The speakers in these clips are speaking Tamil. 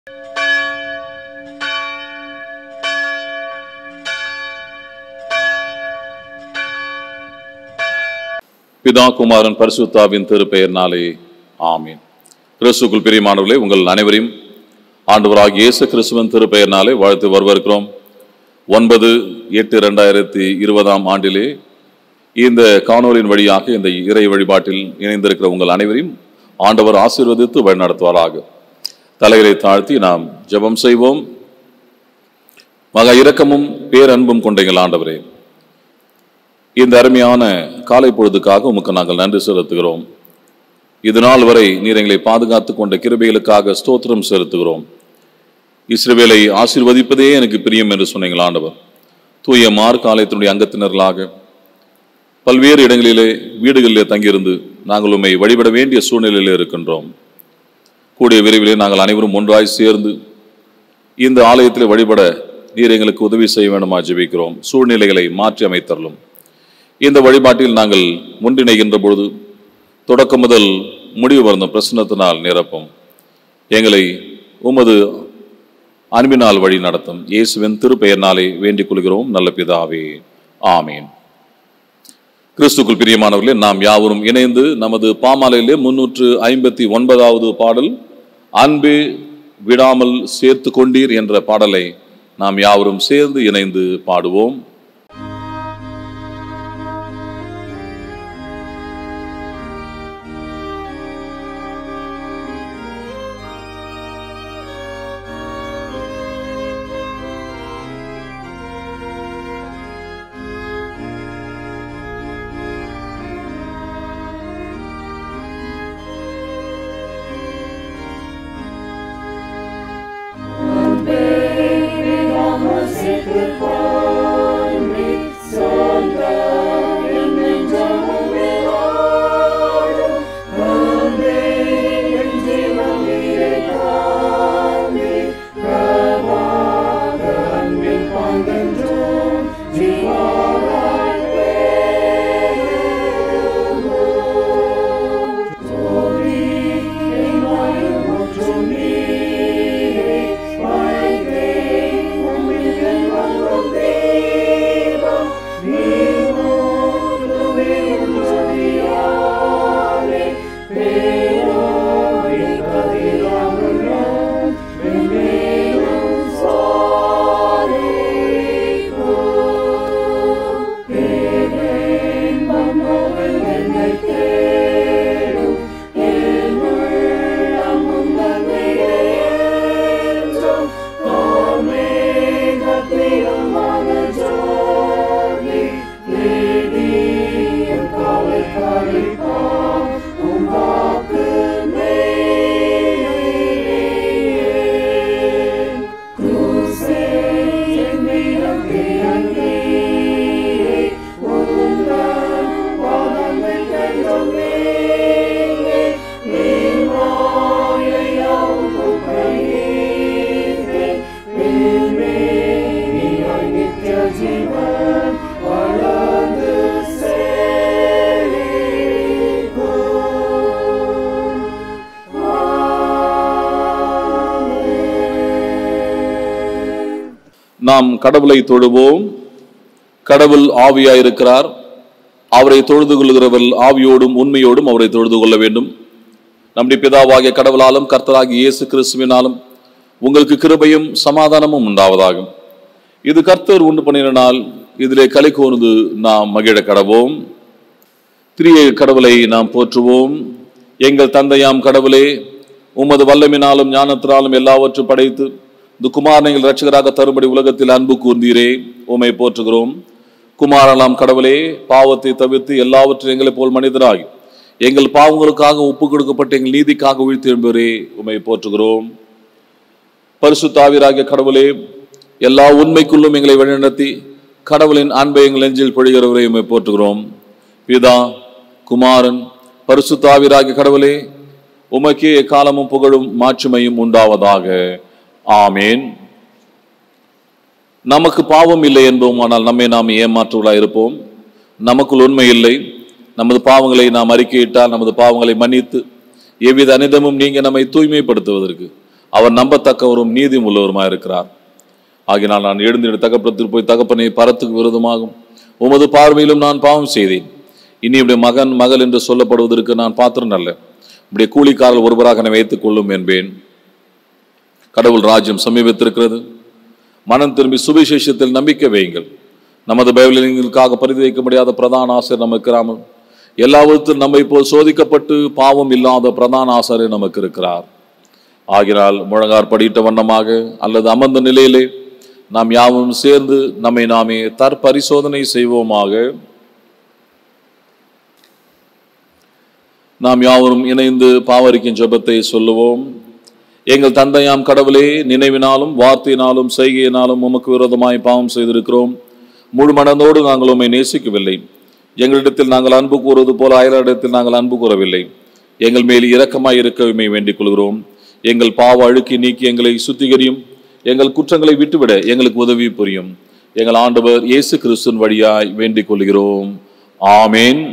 பிதா குமாரன் பரிசுத்தாவின் திருப்பெயர்னாலே ஆமீன் கிறிஸ்துக்குள் பிரியமானவர்களே உங்கள் அனைவரையும் ஆண்டவராகிய இயேசு கிறிஸ்துவின் திருப்பெயர்னாலே வாழ்த்து வரவேற்கிறோம் ஒன்பது எட்டு ரெண்டாயிரத்தி இருபதாம் ஆண்டிலே இந்த காணொலியின் வழியாக இந்த இறை வழிபாட்டில் இணைந்திருக்கிற உங்கள் அனைவரையும் ஆண்டவர் ஆசீர்வதித்து வழிநடத்துவாராக தலைகளை தாழ்த்தி நாம் ஜெபம் செய்வோம் மகா இரக்கமும் பேரன்பும் கொண்ட எங்கள் ஆண்டவரே இந்த அருமையான காலை பொழுதுக்காக உமக்கு நாங்கள் நன்றி செலுத்துகிறோம் இது நாள் வரை நீர் எங்களை பாதுகாத்து கொண்ட கிருபைகளுக்காக ஸ்தோத்திரம் செலுத்துகிறோம் இஸ்ரவேலை ஆசீர்வதிப்பதே எனக்கு பிரியம் என்று சொன்னீங்கள் ஆண்டவர் தூய மார்க் ஆலயத்தினுடைய அங்கத்தினர்களாக பல்வேறு இடங்களிலே வீடுகளிலே தங்கியிருந்து நாங்கள் உம்மை வழிபட வேண்டிய சூழ்நிலையில் இருக்கின்றோம் கூடிய விரைவிலே நாங்கள் அனைவரும் ஒன்றாய் சேர்ந்து இந்த ஆலயத்திலே வழிபட நீர் எங்களுக்கு உதவி செய்ய வேண்டுமா ஜெபிக்கிறோம் சூழ்நிலைகளை மாற்றி அமைத்தரலும் இந்த வழிபாட்டில் நாங்கள் ஒன்றிணைகின்ற பொழுது தொடக்கம் முதல் முடிவு வந்த பிரசன்னத்தினால் நிரப்பும் எங்களை உமது அன்பினால் வழி நடத்தும் இயேசுவின் திருப்பெயர்னாலே வேண்டிக் கொள்கிறோம் நல்ல பிதாவே ஆமீன் கிறிஸ்துக்குள் பிரியமானவர்களே நாம் யாவரும் இணைந்து நமது பாமாலையிலே முன்னூற்று ஐம்பத்தி ஒன்பதாவது பாடல் அன்பே விடாமல் சேர்த்து கொண்டீர் என்ற பாடலை நாம் யாவரும் சேர்ந்து இணைந்து பாடுவோம் Baby, almost hit the phone. Me, Santa, in the jungle below. One day, in the way me, Prabhakan, me, Pangan, Jiva, जीवन வளர்ந்து நாம் கடவுளை தொழுவோம் கடவுள் ஆவியாயிருக்கிறார் அவரை தொழுது கொள்கிறவர் ஆவியோடும் உண்மையோடும் அவரை தொழுது கொள்ள வேண்டும் நம்முடைய பிதாவாகிய கடவுளாலும் கர்த்தராகிய இயேசு கிறிஸ்துவினாலும் உங்களுக்கு கிருபையும் சமாதானமும் உண்டாவதாகும் இது கர்த்தர் உண்டு பண்ணின நாள் இதிலே களி கூர்ந்து நாம் மகிழ கடவோம் திரிய கடவுளை நாம் போற்றுவோம் எங்கள் தந்தையாம் கடவுளே உமது வல்லமினாலும் ஞானத்தினாலும் எல்லாவற்றும் படைத்து இந்த குமாரனை எங்கள் ரட்சகராக தரும்படி உலகத்தில் அன்பு கூர்ந்தீரே உமை போற்றுகிறோம் குமாரனாம் கடவுளே பாவத்தை தவிர்த்து எல்லாவற்றையும் எங்களைப் போல் மனிதராகி எங்கள் பாவங்களுக்காக ஒப்பு கொடுக்கப்பட்ட எங்கள் நீதிக்காக உயிர்த்து என்பவரே உமை போற்றுகிறோம் பரிசுத்தாவிராகிய கடவுளே எல்லா உண்மைக்குள்ளும் எங்களை வழிநடத்தி கடவுளின் அன்பை எங்கள் நெஞ்சில் பொழிகிறவரை உம்மை போற்றுகிறோம் பிதா குமாரன் பரிசுத்தாவிராகிய கடவுளே உமக்கே எக்காலமும் புகழும் மாட்சிமையும் உண்டாவதாக ஆமேன் நமக்கு பாவம் இல்லை என்போம் ஆனால் நம்மை நாம் ஏமாற்றுவதாக இருப்போம் நமக்குள் உண்மை இல்லை நமது பாவங்களை நாம் அறிக்கையிட்டால் நமது பாவங்களை மன்னித்து எவ்வித அனிதமும் நீங்க நம்மை தூய்மைப்படுத்துவதற்கு அவர் நம்பத்தக்கவரும் நீதி உள்ளவருமாய் இருக்கிறார் ஆகினால் நான் எழுந்திட தகப்பத்தில் போய் தகப்பனை பரத்துக்கு விரோதமாகும் உமது பார்வையிலும் நான் பாவம் செய்தேன் இனி உடைய மகன் மகள் என்று சொல்லப்படுவதற்கு நான் பாத்திரம் அல்ல உடைய கூலிக்காரல் ஒருவராக என்னை வைத்துக் கொள்ளும் என்பேன் கடவுள் ராஜ்யம் சமீபத்திருக்கிறது மனம் திரும்பி சுவிசேஷத்தில் நம்பிக்கை வையுங்கள் நமது பைபிளுக்காக பரிதி வைக்க முடியாத பிரதான ஆசிரியர் நமக்கு இருக்கிறாமல் எல்லா விதத்திலும் நம்மை போல் சோதிக்கப்பட்டு பாவம் இல்லாத பிரதான ஆசிரியர் நமக்கு இருக்கிறார் ஆகினால் முழங்கார் படியிட்ட வண்ணமாக அல்லது அமர்ந்த நிலையிலே நாம் யாவும் சேர்ந்து நம்மை நாமே தற்பரிசோதனை செய்வோமாக நாம் யாவரும் இணைந்து பாவரிக்கும் ஜெபத்தை சொல்லுவோம் எங்கள் தந்தையாம் கடவுளே நினைவினாலும் வார்த்தையினாலும் செய்கையினாலும் உமக்கு விரோதமாய் பாவம் செய்திருக்கிறோம் முழு மனதோடு நாங்கள் உம்மை நேசிக்கவில்லை எங்களிடத்தில் நாங்கள் அன்பு கூறுவது போல அயலிடத்தில் நாங்கள் அன்பு கூறவில்லை எங்கள் மேல் இரக்கமாய் இருக்க உம்மை வேண்டிக் கொள்கிறோம் எங்கள் பாவ அழுக்கி நீக்கி எங்களை சுத்திகரியும் எங்கள் குற்றங்களை விட்டுவிட எங்களுக்கு உதவி புரியும் எங்கள் ஆண்டவர் இயேசு கிறிஸ்துவின் வழியாய் வேண்டிக் கொள்கிறோம் ஆமேன்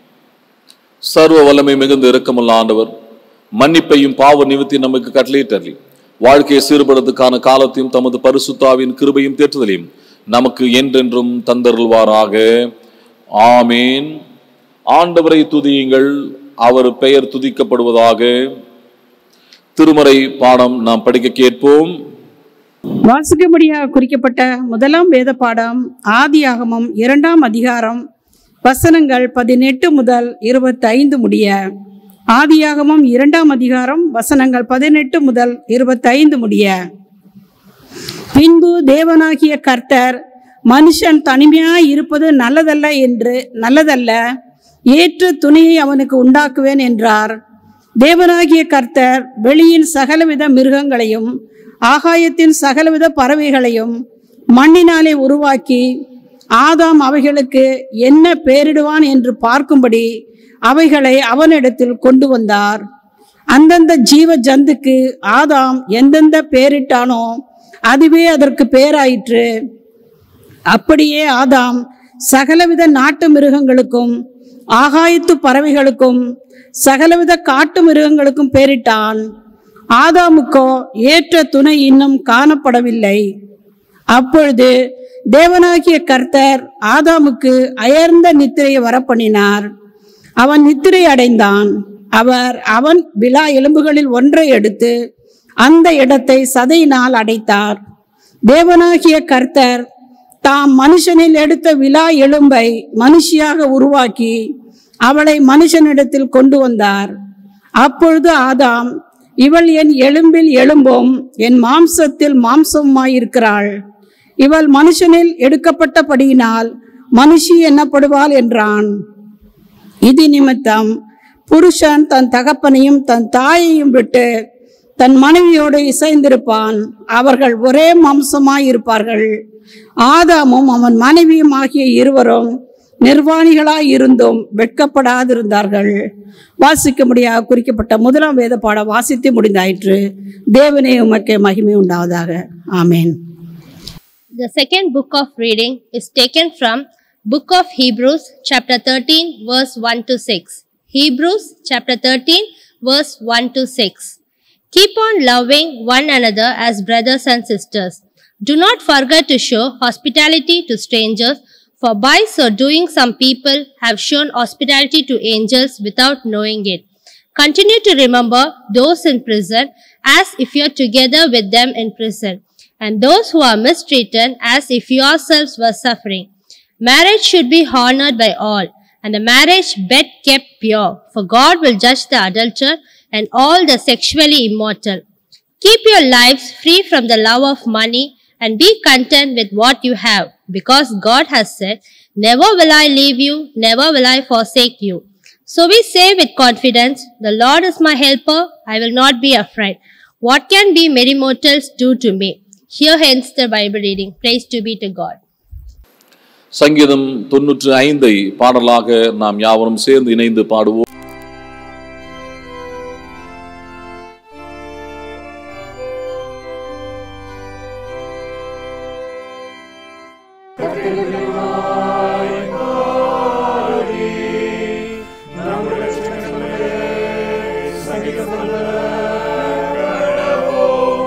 சர்வ வல்லமை மிகுந்த இரக்கமுள்ள ஆண்டவர் மன்னிப்பையும் பாவ நிவர்த்தி நமக்கு கட்டளையிட்டறி வாழ்க்கையை சீர்படுறதுக்கான காலத்தையும் தமது பரிசுத்தாவின் கிருபையும் தேற்றுதலையும் நமக்கு என்றென்றும் தந்தருள்வாராக ஆமேன் ஆண்டவரை துதியுங்கள் அவர் பெயர் துதிக்கப்படுவதாக திருமறை பாடம் நாம் படிக்க கேட்போம் வாசிக்கும்படியாக குறிக்கப்பட்ட முதலாம் வேத பாடம் ஆதியாகமம் இரண்டாம் அதிகாரம் வசனங்கள் பதினெட்டு முதல் இருபத்தைந்து முடிய ஆதியாகமம் இரண்டாம் அதிகாரம் வசனங்கள் பதினெட்டு முதல் இருபத்தைந்து முடிய பின்பு தேவனாகிய கர்த்தர் மனுஷன் தனிமையாய் இருப்பது நல்லதல்ல என்று நல்லதல்ல ஏற்ற துணியை அவனுக்கு உண்டாக்குவேன் என்றார் தேவனாகிய கர்த்தர் வெளியின் சகலவித மிருகங்களையும் ஆகாயத்தின் சகலவித பறவைகளையும் மண்ணினாலே உருவாக்கி ஆதாம் அவைகளுக்கு என்ன பெயரிடுவான் என்று பார்க்கும்படி அவைகளை அவனிடத்தில் கொண்டு வந்தார் அந்தந்த ஜீவ ஜந்துக்கு ஆதாம் எந்தெந்த பெயரிட்டானோ அதுவே அதற்கு பெயராயிற்று அப்படியே ஆதாம் சகலவித நாட்டு மிருகங்களுக்கும் ஆகாயத்து பறவைகளுக்கும் சகலவித காட்டு மிருகங்களுக்கும் பெயரிட்டான் ஆதாமுக்கோ ஏற்ற துணை இன்னும் காணப்படவில்லை அப்பொழுது தேவனாகிய கர்த்தர் ஆதாமுக்கு அயர்ந்த நித்திரையை வரப்பண்ணினார் அவன் நித்திரை அடைந்தான் அவர் அவன் விழா எலும்புகளில் ஒன்றை எடுத்து அந்த இடத்தை சதையினால் அடைத்தார் தேவனாகிய கர்த்தர் தாம் மனுஷனில் எடுத்த விழா எலும்பை மனுஷியாக உருவாக்கி அவளை மனுஷனிடத்தில் கொண்டு வந்தார் அப்பொழுது ஆதாம் இவள் என் எலும்பில் எலும்பும் என் மாம்சத்தில் மாம்சமாயிருக்கிறாள் இவள் மனுஷனில் எடுக்கப்பட்டபடியினால் மனுஷி எண்ணப்படுவாள் என்றான் இது நிமித்தம் புருஷன் தன் தகப்பனையும் தன் தாயையும் விட்டு தன் மனைவியோடு இசைந்திருப்பான் அவர்கள் ஒரே மாம்சமாய் இருப்பார்கள் ஆதாமும் அவன் மனைவியும் ஆகிய இருவரும் நிர்வாணிகளாய் இருந்தும் வெட்கப்படாதிருந்தார்கள் வாசிக்க முடியாத குறிக்கப்பட்ட முதலாம் வேத பாடம் வாசித்து முடிந்தாயிற்று தேவனே உமக்கே மகிமை உண்டாவதாக ஆமேன் The second book of reading is taken from Book of Hebrews chapter 13 verse 1 to 6. Hebrews chapter 13 verse 1 to 6. Keep on loving one another as brothers and sisters. Do not forget to show hospitality to strangers, for by so doing some people have shown hospitality to angels without knowing it. Continue to remember those in prison as if you're together with them in prison, and those who are mistreated as if yourselves were suffering. Marriage should be honored by all, and the marriage bed kept pure, for God will judge the adulterer and all the sexually immoral. Keep your lives free from the love of money and be content with what you have, because God has said, Never will I leave you, never will I forsake you. So we say with confidence, The Lord is my helper, I will not be afraid. What can be many mortals do to me? Here hence the Bible reading. Praise to be to God. சங்கீதம் தொன்னூற்று ஐந்தை பாடலாக நாம் யாவரும் சேர்ந்து இணைந்து பாடுவோம் சங்கீதம்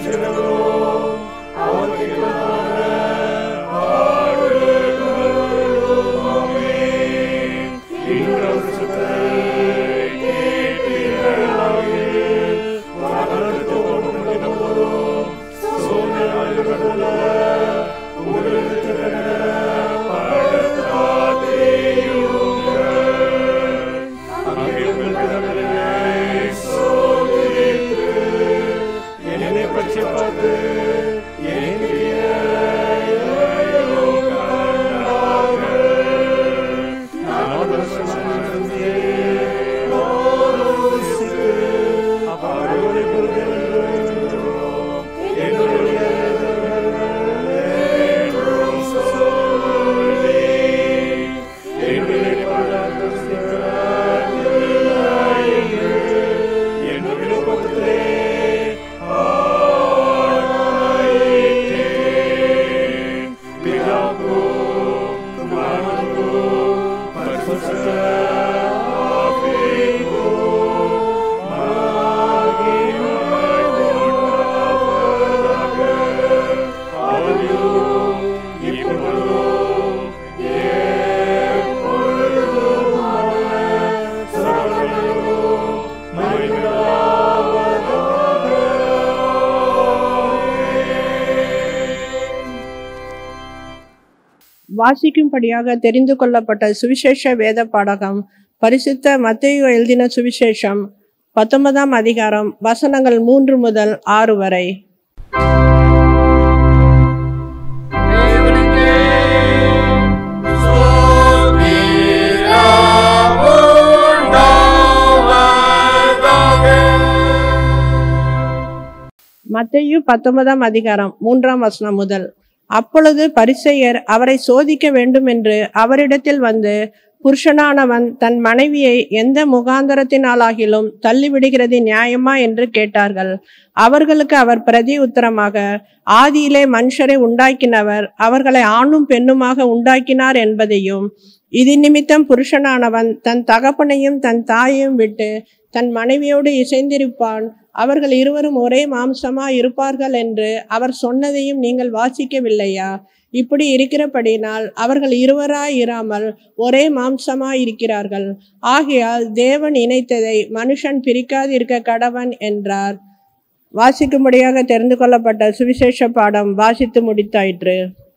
வாசிக்கும்படியாக தெரிந்து கொள்ளப்பட்ட சுவிசேஷ வேத பாடகம் பரிசுத்த மத்தேயு எழுதின சுவிசேஷம் பத்தொன்பதாம் அதிகாரம் வசனங்கள் மூன்று முதல் ஆறு வரை மத்தேயு பத்தொன்பதாம் அதிகாரம் மூன்றாம் வசனம் முதல் அப்பொழுது பரிசேயர் அவரை சோதிக்க வேண்டும் என்று அவரிடத்தில் வந்து புருஷனானவன் தன் மனைவியை எந்த முகாந்தரத்தினாலாகிலும் தள்ளிவிடுகிறது நியாயமா என்று கேட்டார்கள் அவர்களுக்கு அவர் பிரதி உத்தரமாக ஆதியிலே மனுஷரை உண்டாக்கினவர் அவர்களை ஆணும் பெண்ணுமாக உண்டாக்கினார் என்பதையும் இது நிமித்தம் புருஷனானவன் தன் தகப்பனையும் தன் தாயையும் விட்டு தன் மனைவியோடு இசைந்திருப்பான் அவர்கள் இருவரும் ஒரே மாம்சமா இருப்பார்கள் என்று அவர் சொன்னதையும் நீங்கள் வாசிக்கவில்லையா இப்படி இருக்கிறபடினால் அவர்கள் இருவராய் இராமல் ஒரே மாம்சமாய் இருக்கிறார்கள் ஆகையால் தேவன் இணைத்ததை மனுஷன் பிரிக்காது இருக்க கடவன் என்றார் வாசிக்கும்படியாக தெரிந்து கொள்ளப்பட்ட சுவிசேஷ பாடம் வாசித்து முடித்தாயிற்று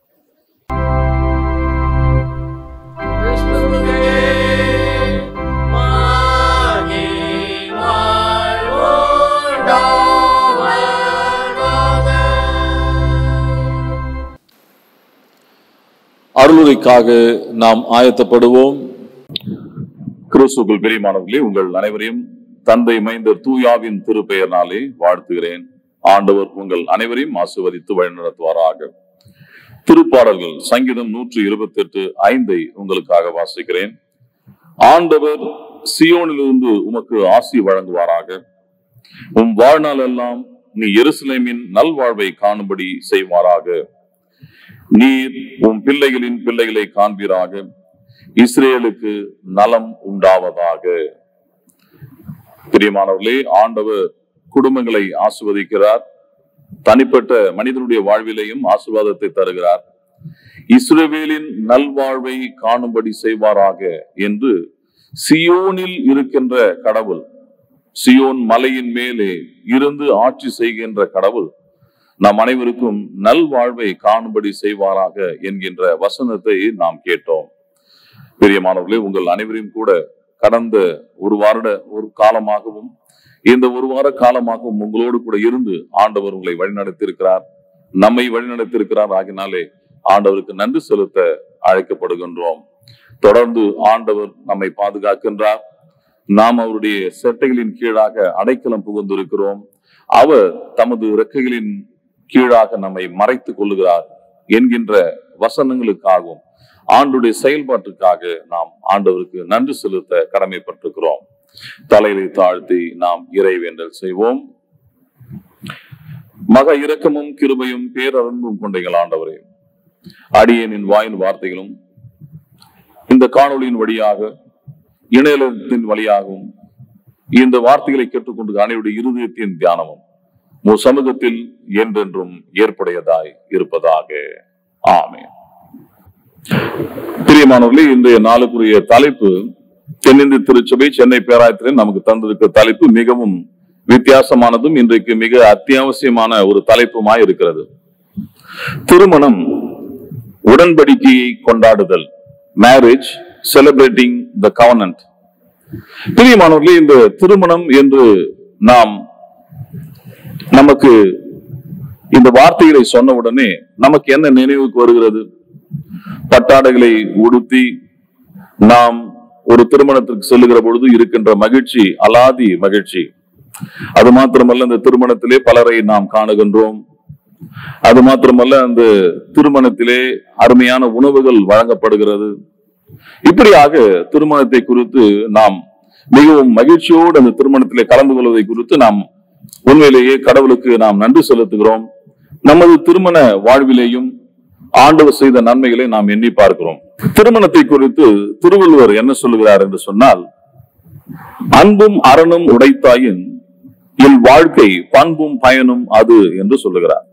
அருளுரைக்காக நாம் ஆயத்தப்படுவோம் கிறிஸ்துக்குள் பிரியமானவர்களே உங்கள் அனைவரையும் தந்தை மைந்தர் தூயாவின் திருப்பெயர்னாலே வாழ்த்துகிறேன் ஆண்டவர் உங்கள் அனைவரையும் ஆசிர்வதித்து வழிநடத்துவாராக திருப்பாடல்கள் சங்கீதம் நூற்று இருபத்தி எட்டு ஐந்தை உங்களுக்காக வாசிக்கிறேன் ஆண்டவர் சியோனிலிருந்து உமக்கு ஆசி வழங்குவாராக உம் வாழ்நாள் எல்லாம் நீ எருசலேமின் நல்வாழ்வை காணும்படி செய்வாராக நீர் உன் பிள்ளைகளின் பிள்ளைகளை காண்பீராக இஸ்ரேலுக்கு நலம் உண்டாவதாக பிரியமானவர்களே ஆண்டவர் குடும்பங்களை ஆசிர்வதிக்கிறார் தனிப்பட்ட மனிதனுடைய வாழ்விலையும் ஆசீர்வாதத்தை தருகிறார் இஸ்ரவேலின் நல்வாழ்வை காணும்படி செய்வாராக என்று சியோனில் இருக்கின்ற கடவுள் சியோன் மலையின் மேலே இருந்து ஆட்சி செய்கின்ற கடவுள் நம் அனைவருக்கும் நல்வாழ்வை காணும்படி செய்வாராக என்கின்ற வசனத்தை நாம் கேட்டோம் பிரியமானவர்களே உங்கள் அனைவரையும் கூட கடந்த ஒரு வார ஒரு காலமாகவும் இந்த ஒரு வார காலமாகவும் உங்களோடு கூட இருந்து ஆண்டவர் உங்களை வழிநடத்தியிருக்கிறார் நம்மை வழிநடத்தியிருக்கிறார் ஆகினாலே ஆண்டவருக்கு நன்றி செலுத்த அழைக்கப்படுகின்றோம் தொடர்ந்து ஆண்டவர் நம்மை பாதுகாக்கின்றார் நாம் அவருடைய செட்டைகளின் கீழாக அடைக்கலம் புகுந்திருக்கிறோம் அவர் தமது இறக்கைகளின் கீழாக நம்மை மறைத்துக் கொள்ளுகிறார் என்கின்ற வசனங்களுக்காகவும் ஆண்டுடைய செயல்பாட்டுக்காக நாம் ஆண்டவருக்கு நன்றி செலுத்த கடமைப்பட்டிருக்கிறோம் தலையை தாழ்த்தி நாம் இறைவேண்டல் செய்வோம் மக இரக்கமும் கிருபையும் பேரன்பும் கொண்டைகள் ஆண்டவரே அடியேனின் வாயின் வார்த்தைகளும் இந்த காணொளியின் வழியாக இணையதளத்தின் வழியாகவும் இந்த வார்த்தைகளை கேட்டுக்கொண்டு அனைவருடைய இருதயத்தின் தியானமும் உன் சமூகத்தில் என்றென்றும் ஏற்புடையதாய் இருப்பதாக ஆமென் பிரியமானவர்களே இன்றைய நாளுக்குரிய தலைப்பு தென்னிந்திய திருச்சபை சென்னை பேராயத்தில் நமக்கு தந்திருக்கிற தலைப்பு மிகவும் வித்தியாசமானதும் இன்றைக்கு மிக அத்தியாவசியமான ஒரு தலைப்புமாய் இருக்கிறது திருமணம் உடன்படிக்கையை கொண்டாடுதல் மேரேஜ் செலிப்ரேட்டிங் த கவர்னன்ட் பிரியமானவர்களே இந்த திருமணம் என்று நாம் நமக்கு இந்த வார்த்தைகளை சொன்ன உடனே நமக்கு என்ன நினைவுக்கு வருகிறது பட்டாடைகளை உடுத்தி நாம் ஒரு திருமணத்திற்கு செல்லுகிற பொழுது இருக்கின்ற மகிழ்ச்சி அலாதி மகிழ்ச்சி அது மாத்திரமல்ல இந்த திருமணத்திலே பலரை நாம் காணுகின்றோம் அது மாத்திரமல்ல அந்த திருமணத்திலே அருமையான உணவுகள் வழங்கப்படுகிறது இப்படியாக திருமணத்தை குறித்து நாம் மிகவும் மகிழ்ச்சியோடு அந்த திருமணத்திலே கலந்து கொள்வதை குறித்து நாம் உண்மையிலேயே கடவுளுக்கு நாம் நன்றி செலுத்துகிறோம் நமது திருமண வாழ்விலேயும் ஆண்டவர் செய்த நன்மைகளை நாம் எண்ணி பார்க்கிறோம் திருமணத்தை குறித்து திருவள்ளுவர் என்ன சொல்லுகிறார் என்று சொன்னால் அன்பும் அறனும் உடைத்தாயின் இல் வாழ்க்கை பண்பும் பயனும் அது என்று சொல்லுகிறார்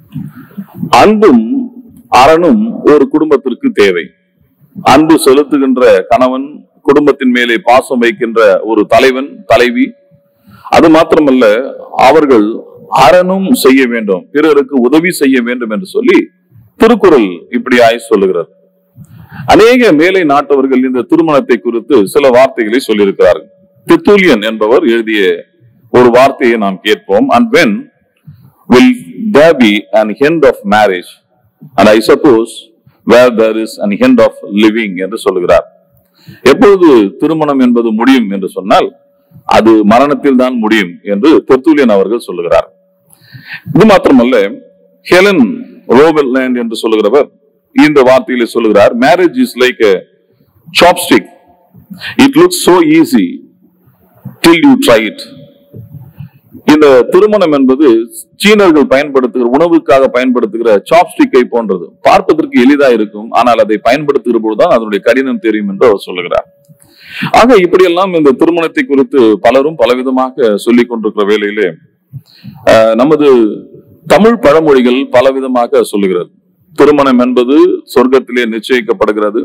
அன்பும் அறனும் ஒரு குடும்பத்திற்கு தேவை அன்பு செலுத்துகின்ற கணவன் குடும்பத்தின் மேலே பாசம் வைக்கின்ற ஒரு தலைவன் தலைவி அது மாத்திரமல்ல அவர்கள் அறனும் செய்ய வேண்டும் பிறருக்கு உதவி செய்ய வேண்டும் என்று சொல்லி திருக்குறள் இப்படியாய் சொல்லுகிறது அநேக மேலை நாட்டவர்கள் இந்த திருமணத்தை குறித்து சில வார்த்தைகளை சொல்லியிருக்கிறார்கள் தித்தூலியன் என்பவர் எழுதிய ஒரு வார்த்தையை நாம் கேட்போம் and when will there be an end of marriage and I suppose where there is an end of living என்று சொல்லுகிறார் எப்பொழுது திருமணம் என்பது முடியும் என்று சொன்னால் அது மரணத்தில் தான் முடியும் என்று தெர்த்துலியன் அவர்கள் சொல்லுகிறார் இது மாத்திரமல்ல ஹெலன் ரோபெல்லேண்ட் என்று சொல்லுகிறவர் இந்த வார்த்தையிலே சொல்லுகிறார் marriage is like chopstick it looks so easy till you try it இந்த திருமணம் என்பது சீனர்கள் பயன்படுத்துகிற உணவுக்காக பயன்படுத்துகிற சாப்ஸ்டிக்கை போன்றது பார்ப்பதற்கு எளிதா இருக்கும் ஆனால் அதை பயன்படுத்துகிற பொழுதுதான் அதனுடைய கடினம் தெரியும் என்று அவர் சொல்லுகிறார் ஆக இப்படியெல்லாம் இந்த திருமணத்தை குறித்து பலரும் பலவிதமாக சொல்லிக் கொண்டிருக்கிற வேளையிலே ஆஹ், நமது தமிழ் பழமொழிகள் பலவிதமாக சொல்லுகிறது திருமணம் என்பது சொர்க்கத்திலே நிச்சயிக்கப்படுகிறது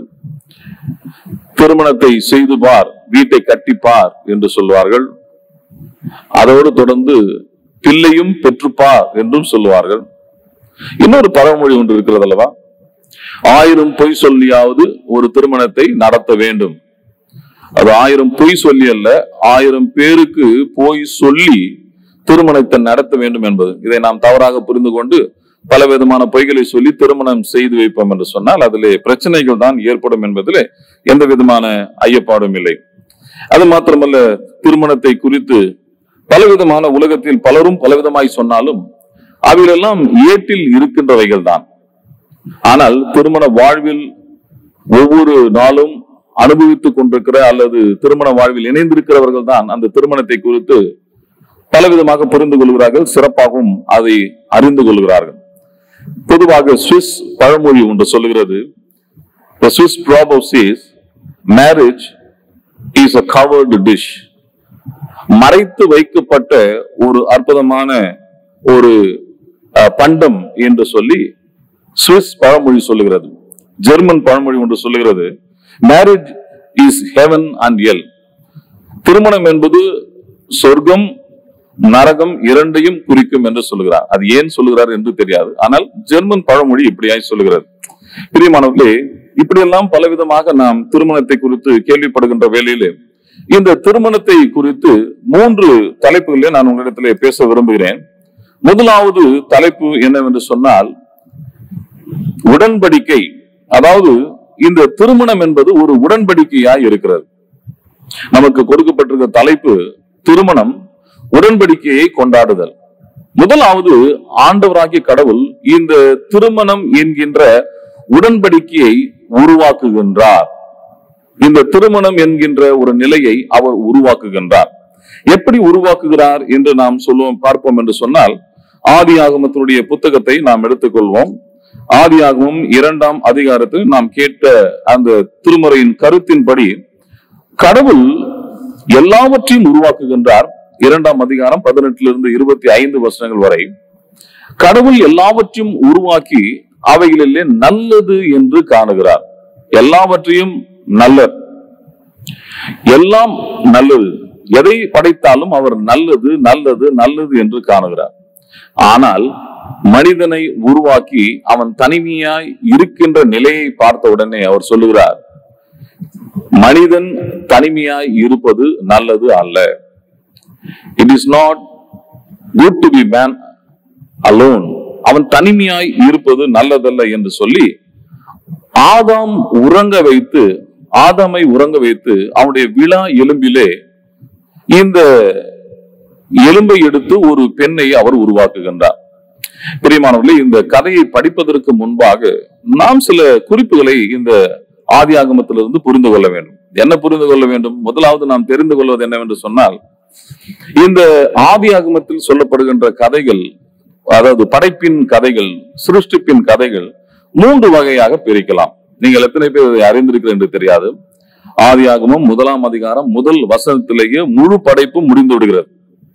திருமணத்தை செய்து பார் வீட்டை கட்டிப்பார் என்று சொல்வார்கள் அதோடு தொடர்ந்து பிள்ளையும் பெற்றுப்பார் என்றும் சொல்லுவார்கள் இன்னொரு பழமொழி ஒன்று இருக்கிறது அல்லவா ஆயிரம் பொய் சொல்லியாவது ஒரு திருமணத்தை நடத்த வேண்டும் அது ஆயிரம் பொய் சொல்லி அல்ல ஆயிரம் பேருக்கு போய் சொல்லி திருமணத்தை நடத்த வேண்டும் என்பது இதை நாம் தவறாக புரிந்து கொண்டு பல விதமான பொய்களை சொல்லி திருமணம் செய்து வைப்போம் என்று சொன்னால் அதிலே பிரச்சனைகள் தான் ஏற்படும் என்பதிலே எந்த விதமான ஐயப்பாடும் இல்லை அது மாத்திரமல்ல திருமணத்தை குறித்து பலவிதமான உலகத்தில் பலரும் பலவிதமாய் சொன்னாலும் அவைகளெல்லாம் ஏட்டில் இருக்கின்றவைகள் தான் ஆனால் திருமண வாழ்வில் ஒவ்வொரு நாளும் அனுபவித்துக் கொண்டிருக்கிற அல்லது திருமண வாழ்வில் இணைந்திருக்கிறவர்கள் தான் அந்த திருமணத்தை குறித்து பலவிதமாக புரிந்து கொள்கிறார்கள் சிறப்பாகவும் அதை அறிந்து கொள்கிறார்கள் பொதுவாக சுவிஸ் பழமொழி ஒன்று சொல்லுகிறது The Swiss proverb says, marriage is a covered dish. மறைத்து வைக்கப்பட்ட ஒரு அற்புதமான ஒரு அஹ், பண்டம் என்று சொல்லி சுவிஸ் பழமொழி சொல்லுகிறது ஜெர்மன் பழமொழி ஒன்று சொல்லுகிறது marriage is heaven and hell திருமணம் என்பது சொர்க்கம் நரகம் இரண்டையும் குறிக்கும் என்று சொல்லுகிறார் அது ஏன் சொல்லுகிறார் என்று தெரியாது ஆனால் ஜெர்மன் பழமொழி இப்படியாய் சொல்லுகிறது பிரியமானவர்களே இப்படியெல்லாம் பலவிதமாக நாம் திருமணத்தை குறித்து கேள்விப்படுகின்ற வேளையிலே இந்த திருமணத்தை குறித்து மூன்று தலைப்புகளிலே நான் உங்களிடத்திலே பேச விரும்புகிறேன் முதலாவது தலைப்பு என்னவென்று சொன்னால் உடன்படிக்கை அதாவது இந்த திருமணம் என்பது ஒரு உடன்படிக்கையாய் இருக்கிறது நமக்கு கொடுக்கப்பட்டிருக்கிற தலைப்பு திருமணம் உடன்படிக்கையை கொண்டாடுதல் முதலாவது ஆண்டவராகிய கடவுள் இந்த திருமணம் என்கின்ற உடன்படிக்கையை உருவாக்குகின்றார் இந்த திருமணம் என்கின்ற ஒரு நிலையை அவர் உருவாக்குகின்றார் எப்படி உருவாக்குகிறார் என்று நாம் சொல்லுவோம் பார்ப்போம் என்று சொன்னால் ஆதி ஆகமத்தினுடைய புத்தகத்தை நாம் எடுத்துக்கொள்வோம் ஆதி ஆகமம் இரண்டாம் அதிகாரத்தில் நாம் கேட்ட அந்த திருமறையின் கருத்தின்படி கடவுள் எல்லாவற்றையும் உருவாக்குகின்றார் இரண்டாம் அதிகாரம் பதினெட்டுல இருந்து இருபத்தி ஐந்து வருஷங்கள் வரை கடவுள் எல்லாவற்றையும் உருவாக்கி அவைகளிலே நல்லது என்று காணுகிறார் எல்லாவற்றையும் நல்ல எல்லாம் நல்லது எதை படைத்தாலும் அவர் நல்லது நல்லது நல்லது என்று காணுகிறார் ஆனால் மனிதனை உருவாக்கி அவன் தனிமையாய் இருக்கின்ற நிலையை பார்த்த உடனே அவர் சொல்லுகிறார் மனிதன் தனிமையாய் இருப்பது நல்லது அல்ல it is not good to be man alone அவன் தனிமையாய் இருப்பது நல்லதல்ல என்று சொல்லி ஆதாம் உறங்க வைத்து ஆதாமை உறங்க வைத்து அவனுடைய விழா எலும்பிலே இந்த எலும்பை எடுத்து ஒரு பெண்ணை அவர் உருவாக்குகின்றார் பிரியமானவர்களே இந்த கதையை படிப்பதற்கு முன்பாக நாம் சில குறிப்புகளை இந்த ஆதி ஆகமத்திலிருந்து புரிந்து கொள்ள வேண்டும் என்ன புரிந்து கொள்ள வேண்டும் முதலாவது நாம் தெரிந்து கொள்வது என்னவென்று சொன்னால் இந்த ஆதி ஆகமத்தில் சொல்லப்படுகின்ற கதைகள் அதாவது படைப்பின் கதைகள் சிருஷ்டிப்பின் கதைகள் மூன்று வகையாக பிரிக்கலாம் நீங்கள் எத்தனை பேர் இதை அறிந்திருக்கிறீர்கள் என்று தெரியாது ஆதியாகமம் முதலாம் அதிகாரம் முதல் வசனத்திலேயே முழு படைப்பும் முடிந்து விடுகிறது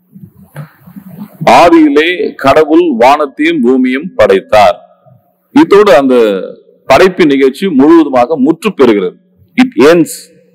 ஆதியிலே கடவுள் வானத்தையும் பூமியும் படைத்தார் இதோடு அந்த படைப்பு நிகழ்ச்சி முழுவதுமாக முற்று பெறுகிறது இட் ends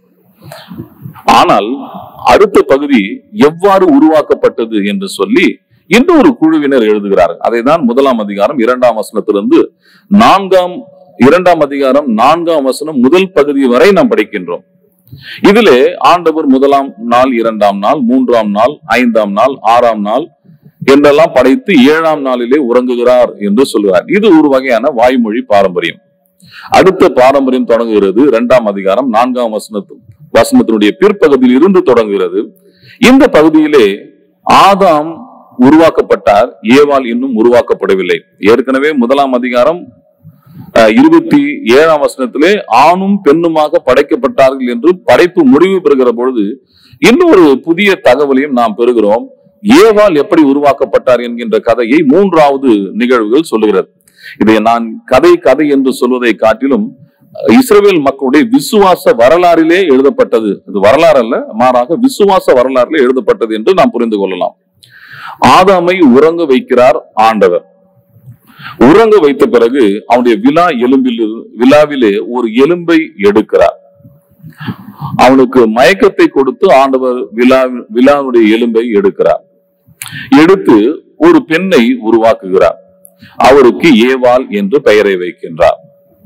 ஆனால் அடுத்த பகுதி எவ்வாறு உருவாக்கப்பட்டது என்று சொல்லி இன்னொரு குழுவினர் எழுதுகிறார்கள் அதை தான் முதலாம் அதிகாரம் இரண்டாம் வசனத்திலிருந்து நான்காம் இரண்டாம் அதிகாரம் நான்காம் வசனம் முதல் பகுதி வரை நாம் படிக்கின்றோம் இதிலே ஆண்டவர் முதலாம் நாள் இரண்டாம் நாள் மூன்றாம் நாள் ஐந்தாம் நாள் ஆறாம் நாள் என்றெல்லாம் படைத்து ஏழாம் நாளிலே உறங்குகிறார் என்று சொல்கிறார் இது ஒரு வகையான வாய்மொழி பாரம்பரியம் அடுத்த பாரம்பரியம் தொடங்குகிறது இரண்டாம் அதிகாரம் நான்காம் வசனத்து வசனத்தினுடைய பிற்பகுதியில் இருந்து தொடங்குகிறது இந்த பகுதியிலே ஆதாம் உருவாக்கப்பட்டார் ஏவாள் இன்னும் உருவாக்கப்படவில்லை ஏற்கனவே முதலாம் அதிகாரம் அஹ், இருபத்தி ஏழாம் வசனத்திலே ஆணும் பெண்ணுமாக படைக்கப்பட்டார்கள் என்று படைப்பு முடிவு பெறுகிற பொழுது இன்னொரு புதிய தகவலையும் நாம் பெறுகிறோம் ஏவாள் எப்படி உருவாக்கப்பட்டார் என்கின்ற கதையை மூன்றாவது நிகழ்வுகள் சொல்லுகிறது இதை நான் கதை கதை என்று சொல்வதை காட்டிலும் அஹ், இஸ்ரவேல் மக்களுடைய விசுவாச வரலாறிலே எழுதப்பட்டது இது வரலாறு அல்ல மாறாக விசுவாச வரலாறிலே எழுதப்பட்டது என்று நாம் புரிந்து கொள்ளலாம் ஆதாமை உறங்க வைக்கிறார் ஆண்டவர் உறங்க வைத்த பிறகு அவனுடைய விழா எலும்பில் இரு- விழாவிலே ஒரு எலும்பை எடுக்கிறார் அவனுக்கு மயக்கத்தை கொடுத்து ஆண்டவர் விழா விழாவுடைய எலும்பை எடுக்கிறார் எடுத்து ஒரு பெண்ணை உருவாக்குகிறார் அவருக்கு ஏவாள் என்று பெயரை வைக்கின்றார்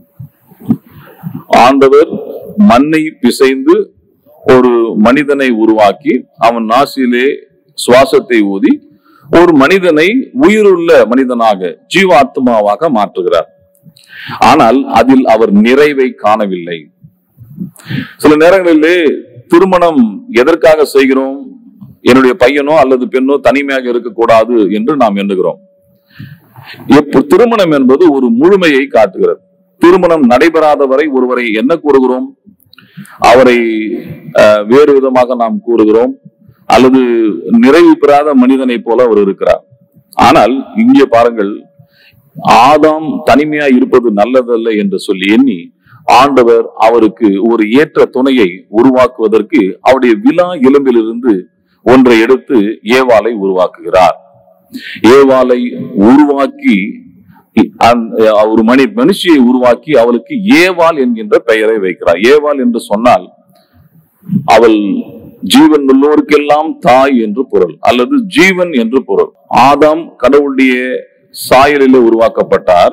ஆண்டவர் மண்ணை பிசைந்து ஒரு மனிதனை உருவாக்கி அவன் நாசியிலே சுவாசத்தை ஊதி ஒரு மனிதனை உயிருள்ள மனிதனாக ஜீவாத்மாவாக மாற்றுகிறார் ஆனால் அதில் அவர் நிறைவை காணவில்லை சில நேரங்களிலே திருமணம் எதற்காக செய்கிறோம் என்னுடைய பையனோ அல்லது பெண்ணோ தனிமையாக இருக்கக்கூடாது என்று நாம் எண்ணுகிறோம் எப்ப திருமணம் என்பது ஒரு முழுமையை காட்டுகிறது திருமணம் நடைபெறாத வரை ஒருவரை என்ன கூறுகிறோம் அவரை அஹ், வேறு விதமாக நாம் கூறுகிறோம் அல்லது நிறைவு பெறாத மனிதனை போல அவர் இருக்கிறார் ஆனால் இங்கே பாருங்கள் ஆதாம் தனிமையா இருப்பது நல்லதல்ல என்று சொல்லி எண்ணி ஆண்டவர் அவருக்கு ஒரு ஏற்ற துணையை உருவாக்குவதற்கு அவருடைய விழா எலும்பிலிருந்து ஒன்றை எடுத்து ஏவாளை உருவாக்குகிறார் ஏவாளை உருவாக்கி அந்த- ஒரு மணி மனுஷியை உருவாக்கி அவளுக்கு ஏவாள் என்கின்ற பெயரை வைக்கிறார் ஏவாள் என்று சொன்னால் அவள் ஜீவன் உள்ளோருக்கெல்லாம் தாய் என்று பொருள் அல்லது ஜீவன் என்று பொருள் ஆதாம் கடவுளுடைய சாயலிலே உருவாக்கப்பட்டார்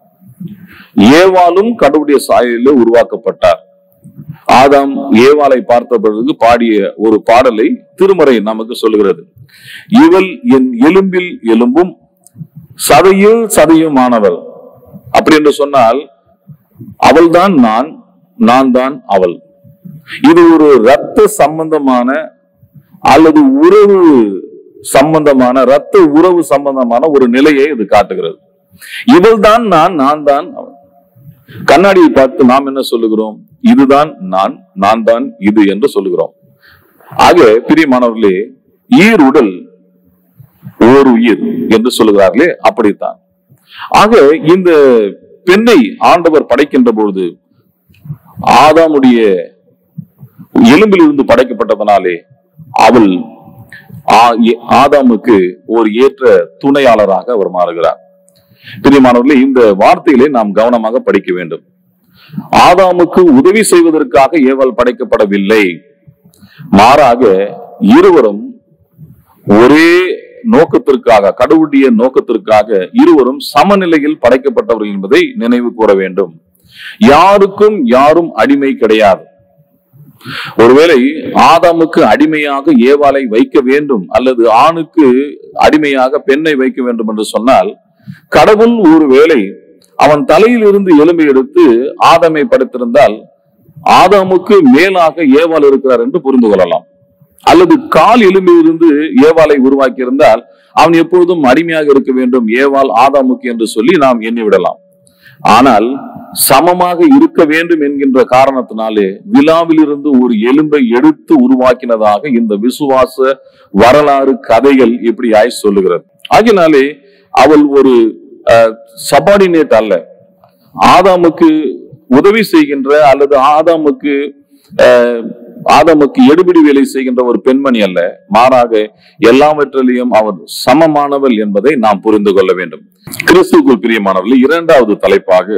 ஏவாளும் கடவுளுடைய சாயலிலே உருவாக்கப்பட்டார் ஆதாம் ஏவாளை பார்த்த பிறகு பாடிய ஒரு பாடலை திருமறை நமக்கு சொல்லுகிறது இவள் என் எலும்பில் எலும்பும் சதையில் சதையுமானவள் அப்படி என்று சொன்னால் அவள்தான் நான் நான் தான் அவள் இது ஒரு ரத்த சம்பந்தமான அல்லது உறவு சம்பந்தமான ரத்த உறவு சம்பந்தமான ஒரு நிலையை இது காட்டுகிறது இவள்தான் நான் நான் தான் அவள் கண்ணாடியை பார்த்து நாம் என்ன சொல்லுகிறோம் இதுதான் நான் நான் தான் இது என்று சொல்லுகிறோம் ஆக பிரியமானவர்களே ஈர் உடல் ஓர் உயிர் என்று சொல்லுகிறார்களே அப்படித்தான் ஆக இந்த பெண்ணை ஆண்டவர் படைக்கின்ற பொழுது ஆதாமுடைய எலும்பிலிருந்து படைக்கப்பட்டதனாலே அவள் ஆ- ஏ- ஆதாமுக்கு ஒரு ஏற்ற துணையாளராக அவர் மாறுகிறார் பிரியமானவர்களே இந்த வார்த்தைகளை நாம் கவனமாக படிக்க வேண்டும் ஆதாமுக்கு உதவி செய்வதற்காக ஏவல் படைக்கப்படவில்லை மாறாக இருவரும் ஒரே நோக்கத்திற்காக கடவுளுடைய நோக்கத்திற்காக இருவரும் சமநிலையில் படைக்கப்பட்டவர்கள் என்பதை நினைவு கூற வேண்டும் யாருக்கும் யாரும் அடிமை கிடையாது ஒருவேளை ஆதாமுக்கு அடிமையாக ஏவாளை வைக்க வேண்டும் அல்லது ஆணுக்கு அடிமையாக பெண்ணை வைக்க வேண்டும் என்று சொன்னால் கடவுள் ஒருவேளை அவன் தலையில் இருந்து எலும்பை எடுத்து ஆதாமை படைத்திருந்தால் ஆதாமுக்கு மேலாக ஏவாள் இருக்கிறார் என்று புரிந்து கொள்ளலாம் அல்லது கால் எலும்பிலிருந்து ஏவாளை உருவாக்கி இருந்தால் அவன் எப்பொழுதும் அடிமையாக இருக்க வேண்டும் ஏவாள் ஆதாமுக்கு என்று சொல்லி நாம் எண்ணிவிடலாம் ஆனால் சமமாக இருக்க வேண்டும் என்கின்ற காரணத்தினாலே விழாவிலிருந்து ஒரு எலும்பை எடுத்து உருவாக்கினதாக இந்த விசுவாச வரலாறு கதைகள் இப்படியாய் சொல்லுகிறது ஆகினாலே அவள் ஒரு சபார்டினேட் அல்ல ஆதாமுக்கு உதவி செய்கின்ற அல்லது ஆதாமுக்கு அஹ், ஆதாமுக்கு எடுபிடி வேலை செய்கின்ற ஒரு பெண்மணி அல்ல மாறாக எல்லாவற்றிலையும் அவர் சமமானவள் என்பதை நாம் புரிந்து கொள்ள வேண்டும் கிறிஸ்துக்குள் பிரியமானவர்கள் இரண்டாவது தலைப்பாக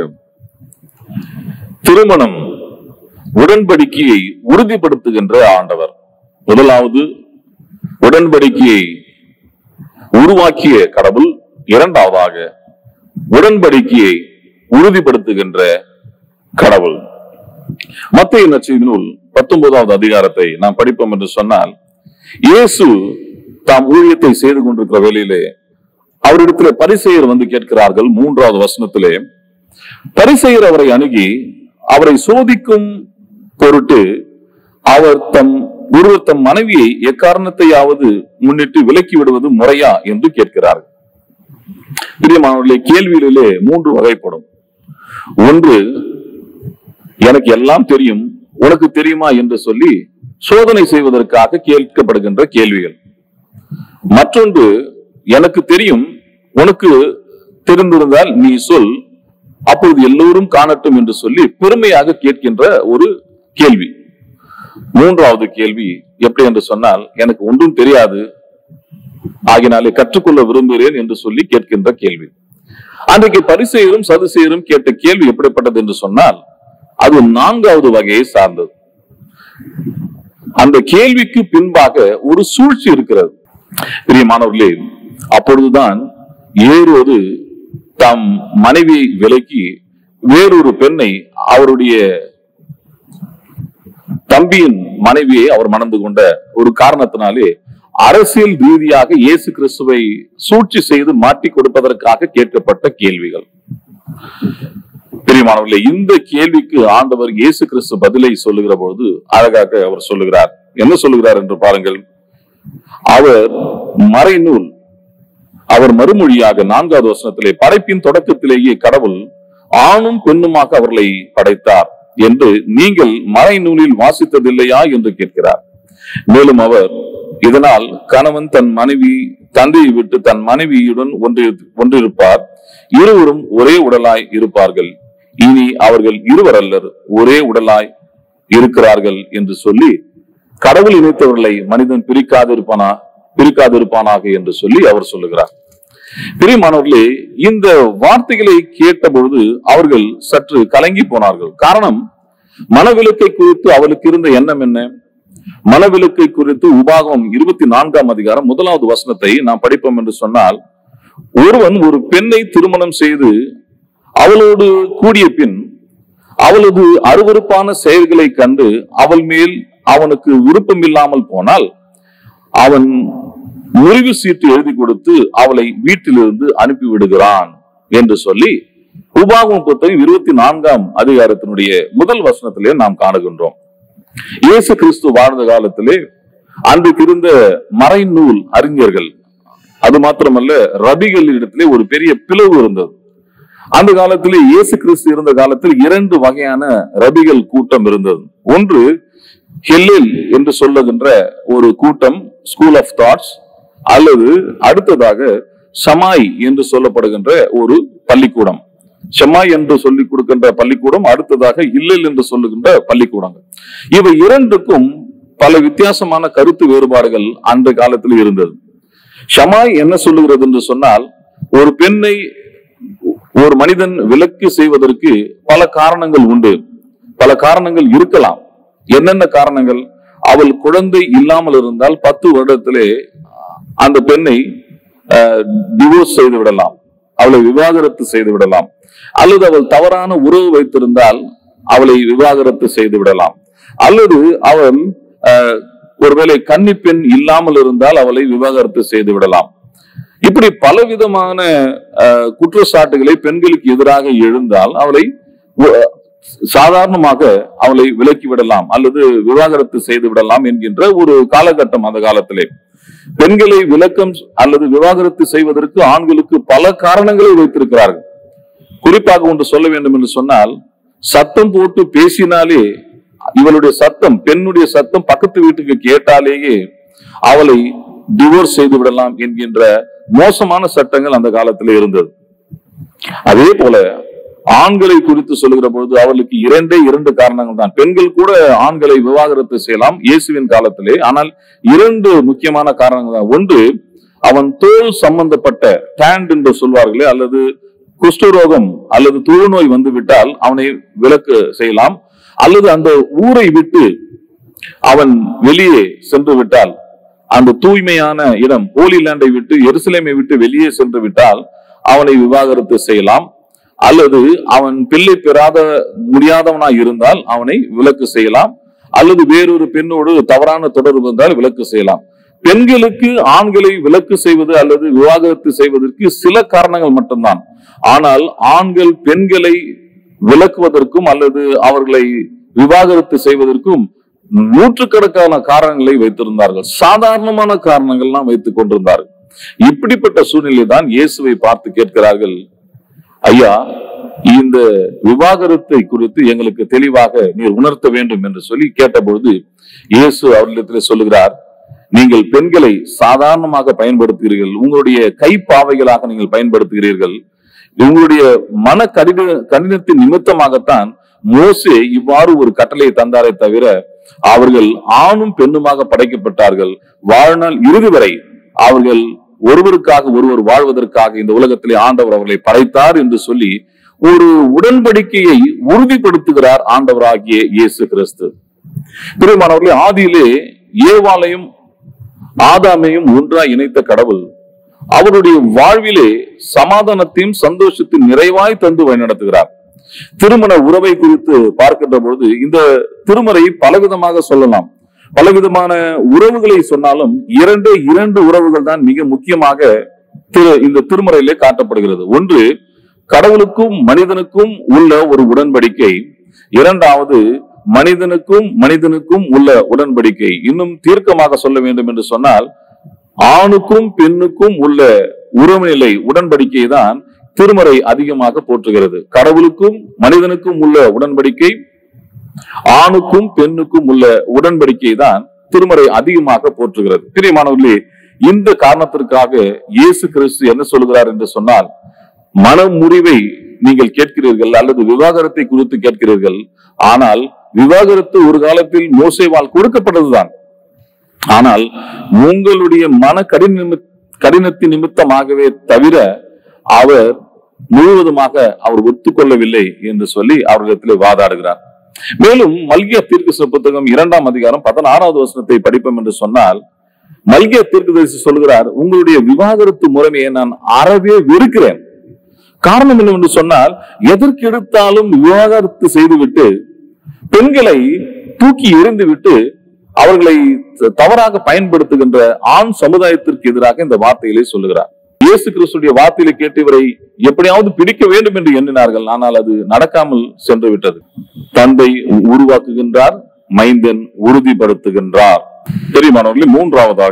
திருமணம் உடன்படிக்கையை உறுதிப்படுத்துகின்ற ஆண்டவர் முதலாவது உடன்படிக்கையை உருவாக்கிய கடவுள் இரண்டாவதாக உடன்படிக்கையை உறுதிப்படுத்துகின்ற கடவுள் மத்திய நச்செய்தி நூல் பத்தொன்பதாவது அதிகாரத்தை நாம் படிப்போம் என்று சொன்னால் இயேசு தாம் ஊழியத்தை செய்து கொண்டிருக்கிற வேளையிலே அவரிடத்துல பரிசெயர் வந்து கேட்கிறார்கள் மூன்றாவது வசனத்திலே பரிசெயர் அவரை அணுகி அவரை சோதிக்கும் பொருட்டு அவர் தம் ஒருவர் தம் மனைவியை எக்காரணத்தையாவது முன்னிட்டு விலக்கி விடுவது முறையா என்று கேட்கிறார்கள் பிரியமானவர்களே கேள்விகளிலே மூன்று வகைப்படும் ஒன்று எனக்கு எல்லாம் தெரியும் உனக்கு தெரியுமா என்று சொல்லி சோதனை செய்வதற்காக கேட்கப்படுகின்ற கேள்விகள் மற்றொன்று எனக்கு தெரியும் உனக்கு தெரிந்திருந்தால் நீ சொல் அப்பொழுது எல்லோரும் காணட்டும் என்று சொல்லி பெருமையாக கேட்கின்ற ஒரு கேள்வி மூன்றாவது கேள்வி எப்படி என்று சொன்னால் எனக்கு ஒன்றும் தெரியாது ஆகினாலே கற்றுக்கொள்ள விரும்புகிறேன் என்று சொல்லி கேட்கின்ற கேள்வி அன்றைக்கு பரிசெயரும் சதுசெயரும் கேட்ட கேள்வி எப்படிப்பட்டது என்று சொன்னால் அது நான்காவது வகையை சார்ந்தது அந்த கேள்விக்கு பின்பாக ஒரு சூழ்ச்சி இருக்கிறது பிரியமானவர்களே அப்பொழுதுதான் ஏறுவது தம் மனைவி விலக்கி வேறொரு பெண்ணை அவருடைய தம்பியின் மனைவியை அவர் மணந்து கொண்ட ஒரு காரணத்தினாலே அரசியல் ரீதியாக இயேசு கிறிஸ்துவை சூழ்ச்சி செய்து மாட்டி கொடுப்பதற்காக கேட்கப்பட்ட கேள்விகள் பிரியமானவர்களே இந்த கேள்விக்கு ஆண்டவர் இயேசு கிறிஸ்து பதிலை சொல்லுகிற பொழுது அழகாக அவர் சொல்லுகிறார் என்ன சொல்லுகிறார் என்று பாருங்கள் அவர் மறைநூல் அவர் மறுமொழியாக நான்காவது வசனத்திலே படைப்பின் தொடக்கத்திலேயே கடவுள் ஆணும் பெண்ணுமாக அவர்களை படைத்தார் என்று நீங்கள் மறைநூலில் வாசித்ததில்லையா என்று கேட்கிறார் மேலும் அவர் இதனால் கணவன் தன் மனைவி தந்தையை விட்டு தன் மனைவியுடன் ஒன்று ஒன்றிருப்பார் இருவரும் ஒரே உடலாய் இருப்பார்கள் இனி அவர்கள் இருவர் அல்லர் ஒரே உடலாய் இருக்கிறார்கள் என்று சொல்லி கடவுள் இணைத்தவர்களை மனிதன் பிரிக்காதிருப்பானா பிரிக்காதிருப்பானாக என்று சொல்லி அவர் சொல்லுகிறார் பிரியமானவர்களே இந்த வார்த்தைகளை கேட்டபொழுது அவர்கள் சற்று கலங்கி போனார்கள் காரணம் மனவிலக்கை குறித்து அவளுக்கு இருந்த எண்ணம் என்ன மனவிலக்கை குறித்து உபாகம் இருபத்தி நான்காம் அதிகாரம் முதலாவது வசனத்தை நாம் படிப்போம் என்று சொன்னால் ஒருவன் ஒரு பெண்ணை திருமணம் செய்து அவளோடு கூடிய பின் அவளது அருவருப்பான செயல்களை கண்டு அவள் மேல் அவனுக்கு விருப்பம் இல்லாமல் போனால் அவன் முறிவு சீட்டு எழுதி கொடுத்து அவளை வீட்டிலிருந்து அனுப்பி விடுகிறான் என்று சொல்லி உபாகம் புத்தகம் இருபத்தி நான்காம் அதிகாரத்தினுடைய முதல் வசனத்திலே நாம் காணுகின்றோம் இயேசு கிறிஸ்து வாழ்ந்த காலத்திலே அன்றைக்கு இருந்த மறைநூல் அறிஞர்கள் அது மாத்திரமல்ல ரபிகள் இடத்திலே ஒரு பெரிய பிளவு இருந்தது அந்த காலத்திலே இயேசு கிறிஸ்து இருந்த காலத்தில் இரண்டு வகையான ரபிகள் கூட்டம் இருந்தது ஒன்று ஹெல்லில் என்று சொல்லுகின்ற ஒரு கூட்டம் ஸ்கூல் ஆஃப் தாட்ஸ் அல்லது அடுத்ததாக ஷமாய் என்று சொல்லப்படுகின்ற ஒரு பள்ளிக்கூடம் ஷமாய் என்று சொல்லிக் கொடுக்கின்ற பள்ளிக்கூடம் அடுத்ததாக இல்லல் என்று சொல்லுகின்ற பள்ளிக்கூடங்கள் இவை இரண்டுக்கும் பல வித்தியாசமான கருத்து வேறுபாடுகள் அந்த காலத்தில் இருந்தது ஷமாய் என்ன சொல்லுகிறது என்று சொன்னால் ஒரு பெண்ணை ஒரு மனிதன் விலக்கு செய்வதற்கு பல காரணங்கள் உண்டு பல காரணங்கள் இருக்கலாம் என்னென்ன காரணங்கள் அவள் குழந்தை இல்லாமல் இருந்தால் பத்து வருடத்திலே அந்த பெண்ணை டிவோர்ஸ் செய்து விடலாம் அவளை விவாகரத்து செய்து விடலாம் அல்லது அவள் தவறான உறவு வைத்திருந்தால் அவளை விவாகரத்து செய்து விடலாம் அல்லது அவள் அஹ், ஒருவேளை கன்னி பெண் இல்லாமல் இருந்தால் அவளை விவாகரத்து செய்து விடலாம் இப்படி பலவிதமான அஹ், குற்றச்சாட்டுகளை பெண்களுக்கு எதிராக எழுந்தால் அவளை உ- சாதாரணமாக அவளை விலக்கி விடலாம் அல்லது விவாகரத்து செய்து விடலாம் என்கின்ற ஒரு காலகட்டம் அந்த காலத்திலே பெண்களை விலக்கம் அல்லது விவாகரத்து செய்வதற்கு ஆண்களுக்கு பல காரணங்களை வைத்திருக்கிறார்கள் குறிப்பாக ஒன்று சொல்ல வேண்டும் என்று சொன்னால் சத்தம் போட்டு பேசினாலே இவளுடைய சத்தம் பெண்ணுடைய சத்தம் பக்கத்து வீட்டுக்கு கேட்டாலேயே அவளை டிவோர்ஸ் செய்து விடலாம் என்கின்ற மோசமான சட்டங்கள் அந்த காலத்தில் இருந்தது அதே போல ஆண்களை குறித்து சொல்லுகிற பொழுது அவர்களுக்கு இரண்டே இரண்டு காரணங்கள் தான் பெண்கள் கூட ஆண்களை விவாகரத்து செய்யலாம் இயேசுவின் காலத்திலே ஆனால் இரண்டு முக்கியமான காரணங்கள் தான் ஒன்று அவன் தோல் சம்பந்தப்பட்ட டேண்ட் என்று சொல்வார்களே அல்லது குஷ்டரோகம் அல்லது தொழுநோய் வந்து விட்டால் அவனை விலக்கு செய்யலாம் அல்லது அந்த ஊரை விட்டு அவன் வெளியே சென்று விட்டால் அந்த தூய்மையான இடம் ஹோலி லேண்டை விட்டு எருசலேமை விட்டு வெளியே சென்று விட்டால் அவனை விவாகரத்து செய்யலாம் அல்லது அவன் பிள்ளை பெறாத முடியாதவனாய் இருந்தால் அவனை விலக்கு செய்யலாம் அல்லது வேறொரு பெண்ணோடு தவறான தொடர்பு இருந்தால் விலக்கு செய்யலாம் பெண்களுக்கு ஆண்களை விலக்கு செய்வது அல்லது விவாகரத்து செய்வதற்கு சில காரணங்கள் மட்டும்தான் ஆனால் ஆண்கள் பெண்களை விலக்குவதற்கும் அல்லது அவர்களை விவாகரத்து செய்வதற்கும் நூற்றுக்கணக்கான காரணங்களை வைத்திருந்தார்கள் சாதாரணமான காரணங்கள்லாம் வைத்துக் கொண்டிருந்தார்கள் இப்படிப்பட்ட சூழ்நிலை தான் இயேசுவை பார்த்து கேட்கிறார்கள் ஐயா இந்த விவாகரத்தை குறித்து எங்களுக்கு தெளிவாக நீர் உணர்த்த வேண்டும் என்று சொல்லி கேட்டபொழுது இயேசு அவர்களிடத்தில் சொல்லுகிறார் நீங்கள் பெண்களை சாதாரணமாக பயன்படுத்துகிறீர்கள் உங்களுடைய கைப்பாவைகளாக நீங்கள் பயன்படுத்துகிறீர்கள் உங்களுடைய மன கடின கடினத்தின் நிமித்தமாகத்தான் மோசே இவ்வாறு ஒரு கட்டளையை தந்தாரே தவிர அவர்கள் ஆணும் பெண்ணுமாக படைக்கப்பட்டார்கள் வாழ்நாள் இறுதி வரை அவர்கள் ஒருவருக்காக ஒருவர் வாழ்வதற்காக இந்த உலகத்திலே ஆண்டவர் அவர்களை படைத்தார் என்று சொல்லி ஒரு உடன்படிக்கையை உறுதிப்படுத்துகிறார் ஆண்டவராகிய இயேசு கிறிஸ்து பிரியமானவர்களே ஆதியிலே ஏவாளையும் ஆதாமையும் ஒன்றாய் இணைத்த கடவுள் அவருடைய வாழ்விலே சமாதானத்தையும் சந்தோஷத்தையும் நிறைவாய் தந்து வழிநடத்துகிறார் திருமண உறவை குறித்து பார்க்கின்ற பொழுது இந்த திருமறை பலவிதமாக சொல்லலாம் பலவிதமான உறவுகளை சொன்னாலும் இரண்டே இரண்டு உறவுகள் தான் மிக முக்கியமாக திரு- இந்த திருமறையிலே காட்டப்படுகிறது ஒன்று கடவுளுக்கும் மனிதனுக்கும் உள்ள ஒரு உடன்படிக்கை இரண்டாவது மனிதனுக்கும் மனிதனுக்கும் உள்ள உடன்படிக்கை இன்னும் தீர்க்கமாக சொல்ல வேண்டும் என்று சொன்னால் ஆணுக்கும் பெண்ணுக்கும் உள்ள உறவுநிலை உடன்படிக்கை தான் திருமறை அதிகமாக போற்றுகிறது கடவுளுக்கும் மனிதனுக்கும் உள்ள உடன்படிக்கை ஆணுக்கும் பெண்ணுக்கும் உள்ள உடன்படிக்கை தான் திருமறை அதிகமாக போற்றுகிறது பிரியமானவர்களே இந்த காரணத்திற்காக இயேசு கிறிஸ்து என்ன சொல்கிறார் என்று சொன்னால் மனமுறிவை நீங்கள் கேட்கிறீர்கள் அல்லது விவாகரத்தை குறித்து கேட்கிறீர்கள் ஆனால் விவாகரத்து ஒரு காலத்தில் மோசேவால் கொடுக்கப்பட்டதுதான் ஆனால் உங்களுடைய மன கடின நிமி- கடினத்தின் நிமித்தமாகவே தவிர அவர் முழுவதுமாக அவர் ஒத்துக்கொள்ளவில்லை என்று சொல்லி அவர்களிடத்தில் வாதாடுகிறார் மேலும் மல்கிய தீர்க்கச புத்தகம் இரண்டாம் அதிகாரம் பதினாறாவது வசனத்தை படிப்போம் என்று சொன்னால் மல்கிய தீர்க்கதரிசி சொல்கிறார் உங்களுடைய விவாகரத்து முறைமையை நான் அறவே வெறுக்கிறேன் காரணம் என்னவென்று சொன்னால் எதற்கு எடுத்தாலும் விவாகரத்து செய்துவிட்டு பெண்களை தூக்கி எறிந்துவிட்டு அவர்களை த- தவறாக பயன்படுத்துகின்ற ஆண் சமுதாயத்திற்கு எதிராக இந்த வார்த்தைகளை சொல்லுகிறார் இயேசு கிறிஸ்துடைய வார்த்தைகளை கேட்டு இவரை எப்படியாவது பிடிக்க வேண்டும் என்று எண்ணினார்கள் ஆனால் அது நடக்காமல் சென்று விட்டது தந்தை உருவாக்குகின்றார் மைந்தன் உறுதிப்படுத்துகின்றார் தெரியுமானவர்களே மூன்றாவதாக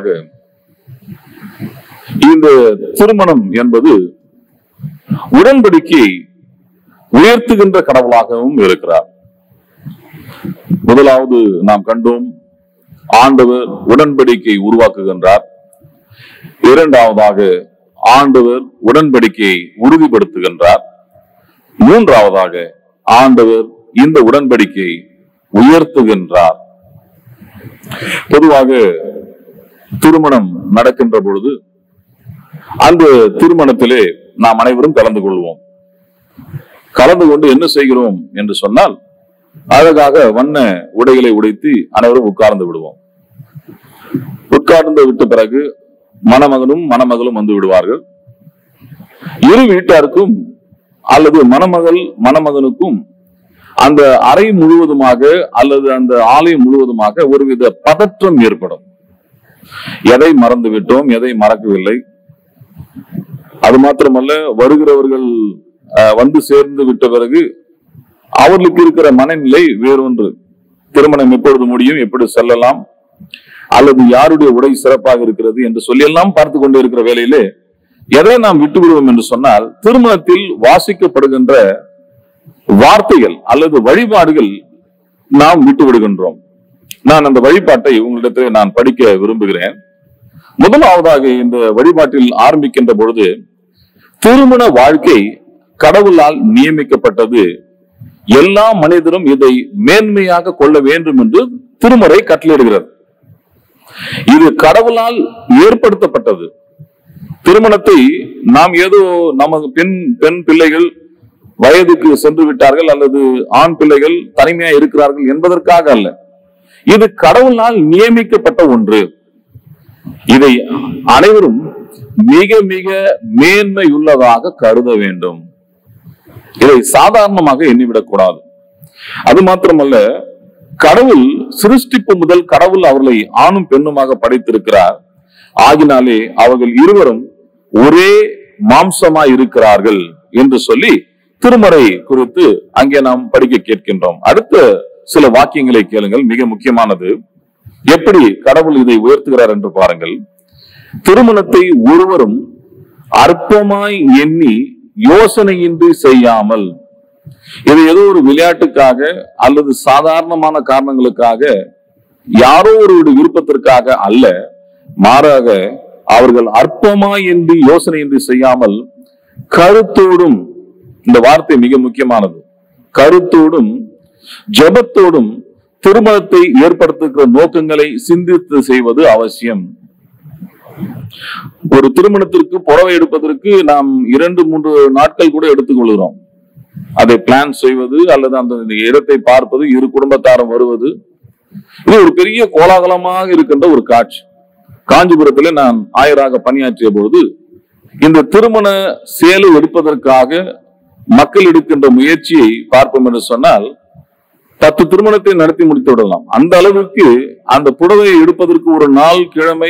இந்த திருமணம் என்பது உடன்படிக்கையை உயர்த்துகின்ற கடவுளாகவும் இருக்கிறார் முதலாவது நாம் கண்டோம் ஆண்டவர் உடன்படிக்கை உருவாக்குகின்றார் இரண்டாவதாக ஆண்டவர் உடன்படிக்கையை உறுதிப்படுத்துகின்றார் மூன்றாவதாக ஆண்டவர் இந்த உடன்படிக்கையை உயர்த்துகின்றார் பொதுவாக திருமணம் நடக்கின்ற பொழுது அந்த திருமணத்திலே நாம் அனைவரும் கலந்து கொள்வோம் கலந்து கொண்டு என்ன செய்கிறோம் என்று சொன்னால் அழகாக வண்ண உடைகளை உடைத்து அனைவரும் உட்கார்ந்து விடுவோம் உட்கார்ந்து விட்ட பிறகு மணமகனும் மணமகளும் வந்து விடுவார்கள் இரு வீட்டாருக்கும் அல்லது மணமகள் மணமகனுக்கும் அந்த அறை முழுவதுமாக அல்லது அந்த ஆலயம் முழுவதுமாக ஒருவித பதற்றம் ஏற்படும் எதை மறந்து விட்டோம் எதை மறக்கவில்லை அது மாத்திரமல்ல வருகிறவர்கள் அஹ், வந்து சேர்ந்து விட்ட பிறகு அவர்களுக்கு இருக்கிற மனநிலை வேறொன்று திருமணம் எப்பொழுது முடியும் எப்படி செல்லலாம் அல்லது யாருடைய உடை சிறப்பாக இருக்கிறது என்று சொல்லி எல்லாம் பார்த்து கொண்டு இருக்கிற வேளையிலே எதை நாம் விட்டு விடுவோம் என்று சொன்னால் திருமணத்தில் வாசிக்கப்படுகின்ற வார்த்தைகள் அல்லது வழிபாடுகள் நாம் விட்டு விடுகின்றோம் நான் அந்த வழிபாட்டை உங்களிடத்தில் நான் படிக்க விரும்புகிறேன் முதலாவதாக இந்த வழிபாட்டில் ஆரம்பிக்கின்ற பொழுது திருமண வாழ்க்கை கடவுளால் நியமிக்கப்பட்டது எல்லா மனிதரும் இதை மேன்மையாக கொள்ள வேண்டும் என்று திருமறை கட்டளையிடுகிறது இது கடவுளால் ஏற்படுத்தப்பட்டது திருமணத்தை நாம் ஏதோ நமக்கு பெண் பெண் பிள்ளைகள் வயதுக்கு சென்று விட்டார்கள் அல்லது ஆண் பிள்ளைகள் தனிமையா இருக்கிறார்கள் என்பதற்காக அல்ல இது கடவுளால் நியமிக்கப்பட்ட ஒன்று இதை அனைவரும் மிக மிக மேன்மையுள்ளதாக கருத வேண்டும் இதை சாதாரணமாக எண்ணிவிடக் கூடாது அது மாத்திரமல்ல கடவுள் சிருஷ்டிப்பு முதல் கடவுள் அவர்களை ஆணும் பெண்ணுமாக படைத்திருக்கிறார் ஆகினாலே அவர்கள் இருவரும் ஒரே மாம்சமாய் இருக்கிறார்கள் என்று சொல்லி திருமறை குறித்து அங்கே நாம் படிக்க கேட்கின்றோம் அடுத்த சில வாக்கியங்களை கேளுங்கள் மிக முக்கியமானது எப்படி கடவுள் இதை உயர்த்துகிறார் என்று பாருங்கள் திருமணத்தை ஒருவரும் அற்பமாய் எண்ணி யோசனையின்றி செய்யாமல் இது ஏதோ ஒரு விளையாட்டுக்காக அல்லது சாதாரணமான காரணங்களுக்காக யாரோ ஒரு விருப்பத்திற்காக அல்ல மாறாக அவர்கள் அற்பமாய் என்று யோசனையின்றி செய்யாமல் கருத்தோடும் இந்த வார்த்தை மிக முக்கியமானது கருத்தோடும் ஜெபத்தோடும் திருமணத்தை ஏற்படுத்துகிற நோக்கங்களை சிந்தித்து செய்வது அவசியம் ஒரு திருமணத்திற்கு புடவை எடுப்பதற்கு நாம் இரண்டு மூன்று நாட்கள் கூட எடுத்துக்கொள்கிறோம் அதை பிளான் செய்வது அல்லது அந்த இடத்தை பார்ப்பது இரு குடும்பத்தாரும் வருவது இது ஒரு பெரிய கோலாகலமாக இருக்கின்ற ஒரு காட்சி காஞ்சிபுரத்திலே நான் ஆயராக பணியாற்றிய பொழுது இந்த திருமண சேலை எடுப்பதற்காக மக்கள் எடுக்கின்ற முயற்சியை பார்ப்போம் என்று சொன்னால் பத்து திருமணத்தை நடத்தி முடித்து விடலாம் அந்த அளவுக்கு அந்த புடவையை எடுப்பதற்கு ஒரு நாள் கிழமை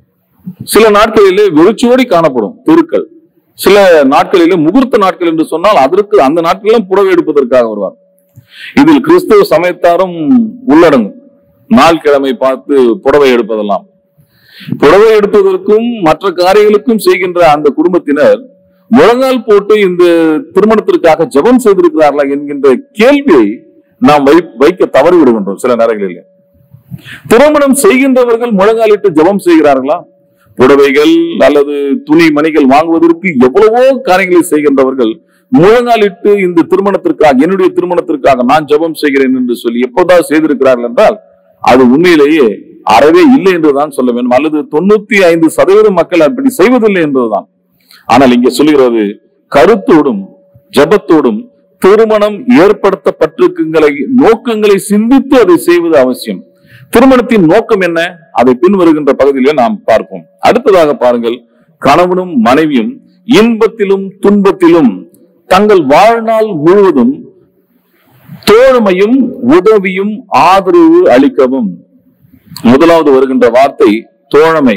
சில நாட்களிலே வெறிச்சோடி காணப்படும் தெருக்கள் சில நாட்களிலே முகூர்த்த நாட்கள் என்று சொன்னால் அதற்கு அந்த நாட்களிலும் புடவை எடுப்பதற்காக வருவார் இதில் கிறிஸ்தவ சமயத்தாரும் உள்ளடங்கும் நாள் கிழமை பார்த்து புடவை எடுப்பதெல்லாம் புடவை எடுப்பதற்கும் மற்ற காரியங்களுக்கும் செய்கின்ற அந்த குடும்பத்தினர் முழங்கால் போட்டு இந்த திருமணத்திற்காக ஜெபம் செய்திருக்கிறார்களா என்கின்ற கேள்வியை நாம் வை வைக்க தவறி விடுகின்றோம் சில நேரங்களில் திருமணம் செய்கின்றவர்கள் முழங்காலிட்டு ஜெபம் செய்கிறார்களா புடவைகள் அல்லது துணி மணிகள் வாங்குவதற்கு எவ்வளவோ காரியங்களை செய்கின்றவர்கள் முழங்காலிட்டு இந்த திருமணத்திற்காக என்னுடைய திருமணத்திற்காக நான் ஜெபம் செய்கிறேன் என்று சொல்லி எப்போதாவது செய்திருக்கிறார்கள் என்றால் அது உண்மையிலேயே அறவே இல்லை என்றுதான் சொல்ல வேண்டும் அல்லது தொண்ணூத்தி ஐந்து சதவீதம் மக்கள் அப்படி செய்வதில்லை என்பதுதான் ஆனால் இங்கே சொல்லுகிறது கருத்தோடும் ஜபத்தோடும் திருமணம் ஏற்படுத்தப்பட்டிருக்குங்களை நோக்கங்களை சிந்தித்து அதை செய்வது அவசியம் திருமணத்தின் நோக்கம் என்ன அதை பின் வருகின்ற பகுதியிலே நாம் பார்ப்போம் அடுத்ததாக பாருங்கள் கணவனும் மனைவியும் இன்பத்திலும் துன்பத்திலும் தங்கள் வாழ்நாள் முழுவதும் தோழமையும் உதவியும் ஆதரவு அளிக்கவும் முதலாவது வருகின்ற வார்த்தை தோழமை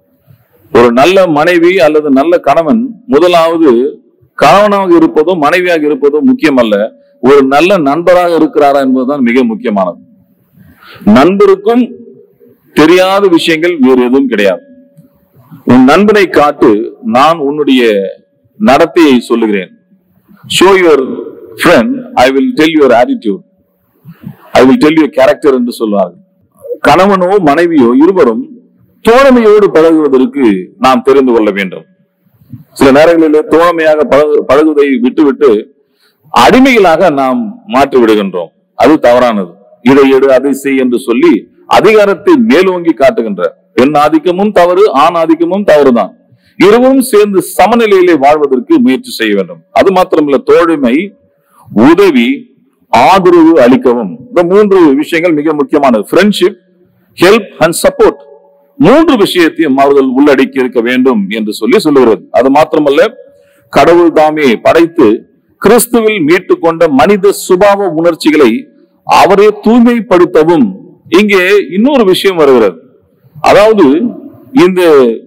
ஒரு நல்ல மனைவி அல்லது நல்ல கணவன் முதலாவது கணவனாக இருப்பதோ மனைவியாக இருப்பதோ முக்கியமல்ல ஒரு நல்ல நண்பராக இருக்கிறாரா என்பதுதான் மிக முக்கியமானது நண்பருக்கும் தெரியாத விஷயங்கள் வேறு எதுவும் கிடையாது உன் நண்பனை காட்டு நான் உன்னுடைய நடத்தையை சொல்லுகிறேன் show your friend I will tell your attitude I will tell your character என்று சொல்வார்கள் கணவனோ மனைவியோ இருவரும் தோழமையோடு பழகுவதற்கு நாம் தெரிந்து கொள்ள வேண்டும் சில நேரங்களில் தோழமையாக பழகு பழகுவதை விட்டுவிட்டு அடிமைகளாக நாம் மாற்றி விடுகின்றோம் அது தவறானது இதை எடு அதை செய் என்று சொல்லி அதிகாரத்தை மேலோங்கி காட்டுகின்ற பெண் ஆதிக்கமும் தவறு ஆண் ஆதிக்கமும் தவறுதான் இருவரும் சேர்ந்து சமநிலையிலே வாழ்வதற்கு முயற்சி செய்ய வேண்டும் அது மாத்திரமல்ல தோழமை உதவி ஆதரவு அளிக்கவும் இந்த மூன்று விஷயங்கள் மிக முக்கியமானது ஃப்ரெண்ட்ஷிப் ஹெல்ப் அண்ட் சப்போர்ட் மூன்று விஷயத்தையும் அவர்கள் உள்ளடக்கி இருக்க வேண்டும் என்று சொல்லி சொல்லுகிறது அது மாத்திரமல்ல கடவுள் தாமே படைத்து கிறிஸ்துவில் மீட்டு கொண்ட மனித சுபாவ உணர்ச்சிகளை அவரே தூய்மைப்படுத்தவும் இங்கே இன்னொரு விஷயம் வருகிறது அதாவது இந்த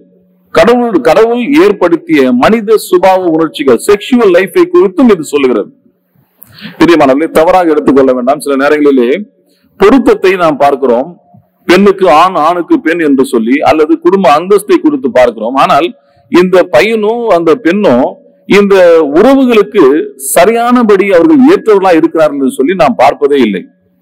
கடவுள் கடவுள் ஏற்படுத்திய மனித சுபாவ உணர்ச்சிகள் செக்ஷுவல் லைஃபை குறித்தும் இது சொல்லுகிறது பிரியமானவர்களே தவறாக எடுத்துக்கொள்ள வேண்டாம் சில நேரங்களிலே பொருத்தத்தை நாம் பார்க்கிறோம் பெண்ணுக்கு ஆண் ஆணுக்கு பெண் என்று சொல்லி அல்லது குடும்ப அந்தஸ்தை குறித்து பார்க்கிறோம் ஆனால் இந்த பையனும் அந்த பெண்ணும் இந்த உறவுகளுக்கு சரியானபடி அவர்கள் ஏற்றவர்களா இருக்கிறார்கள் என்று சொல்லி நாம் பார்ப்பதே இல்லை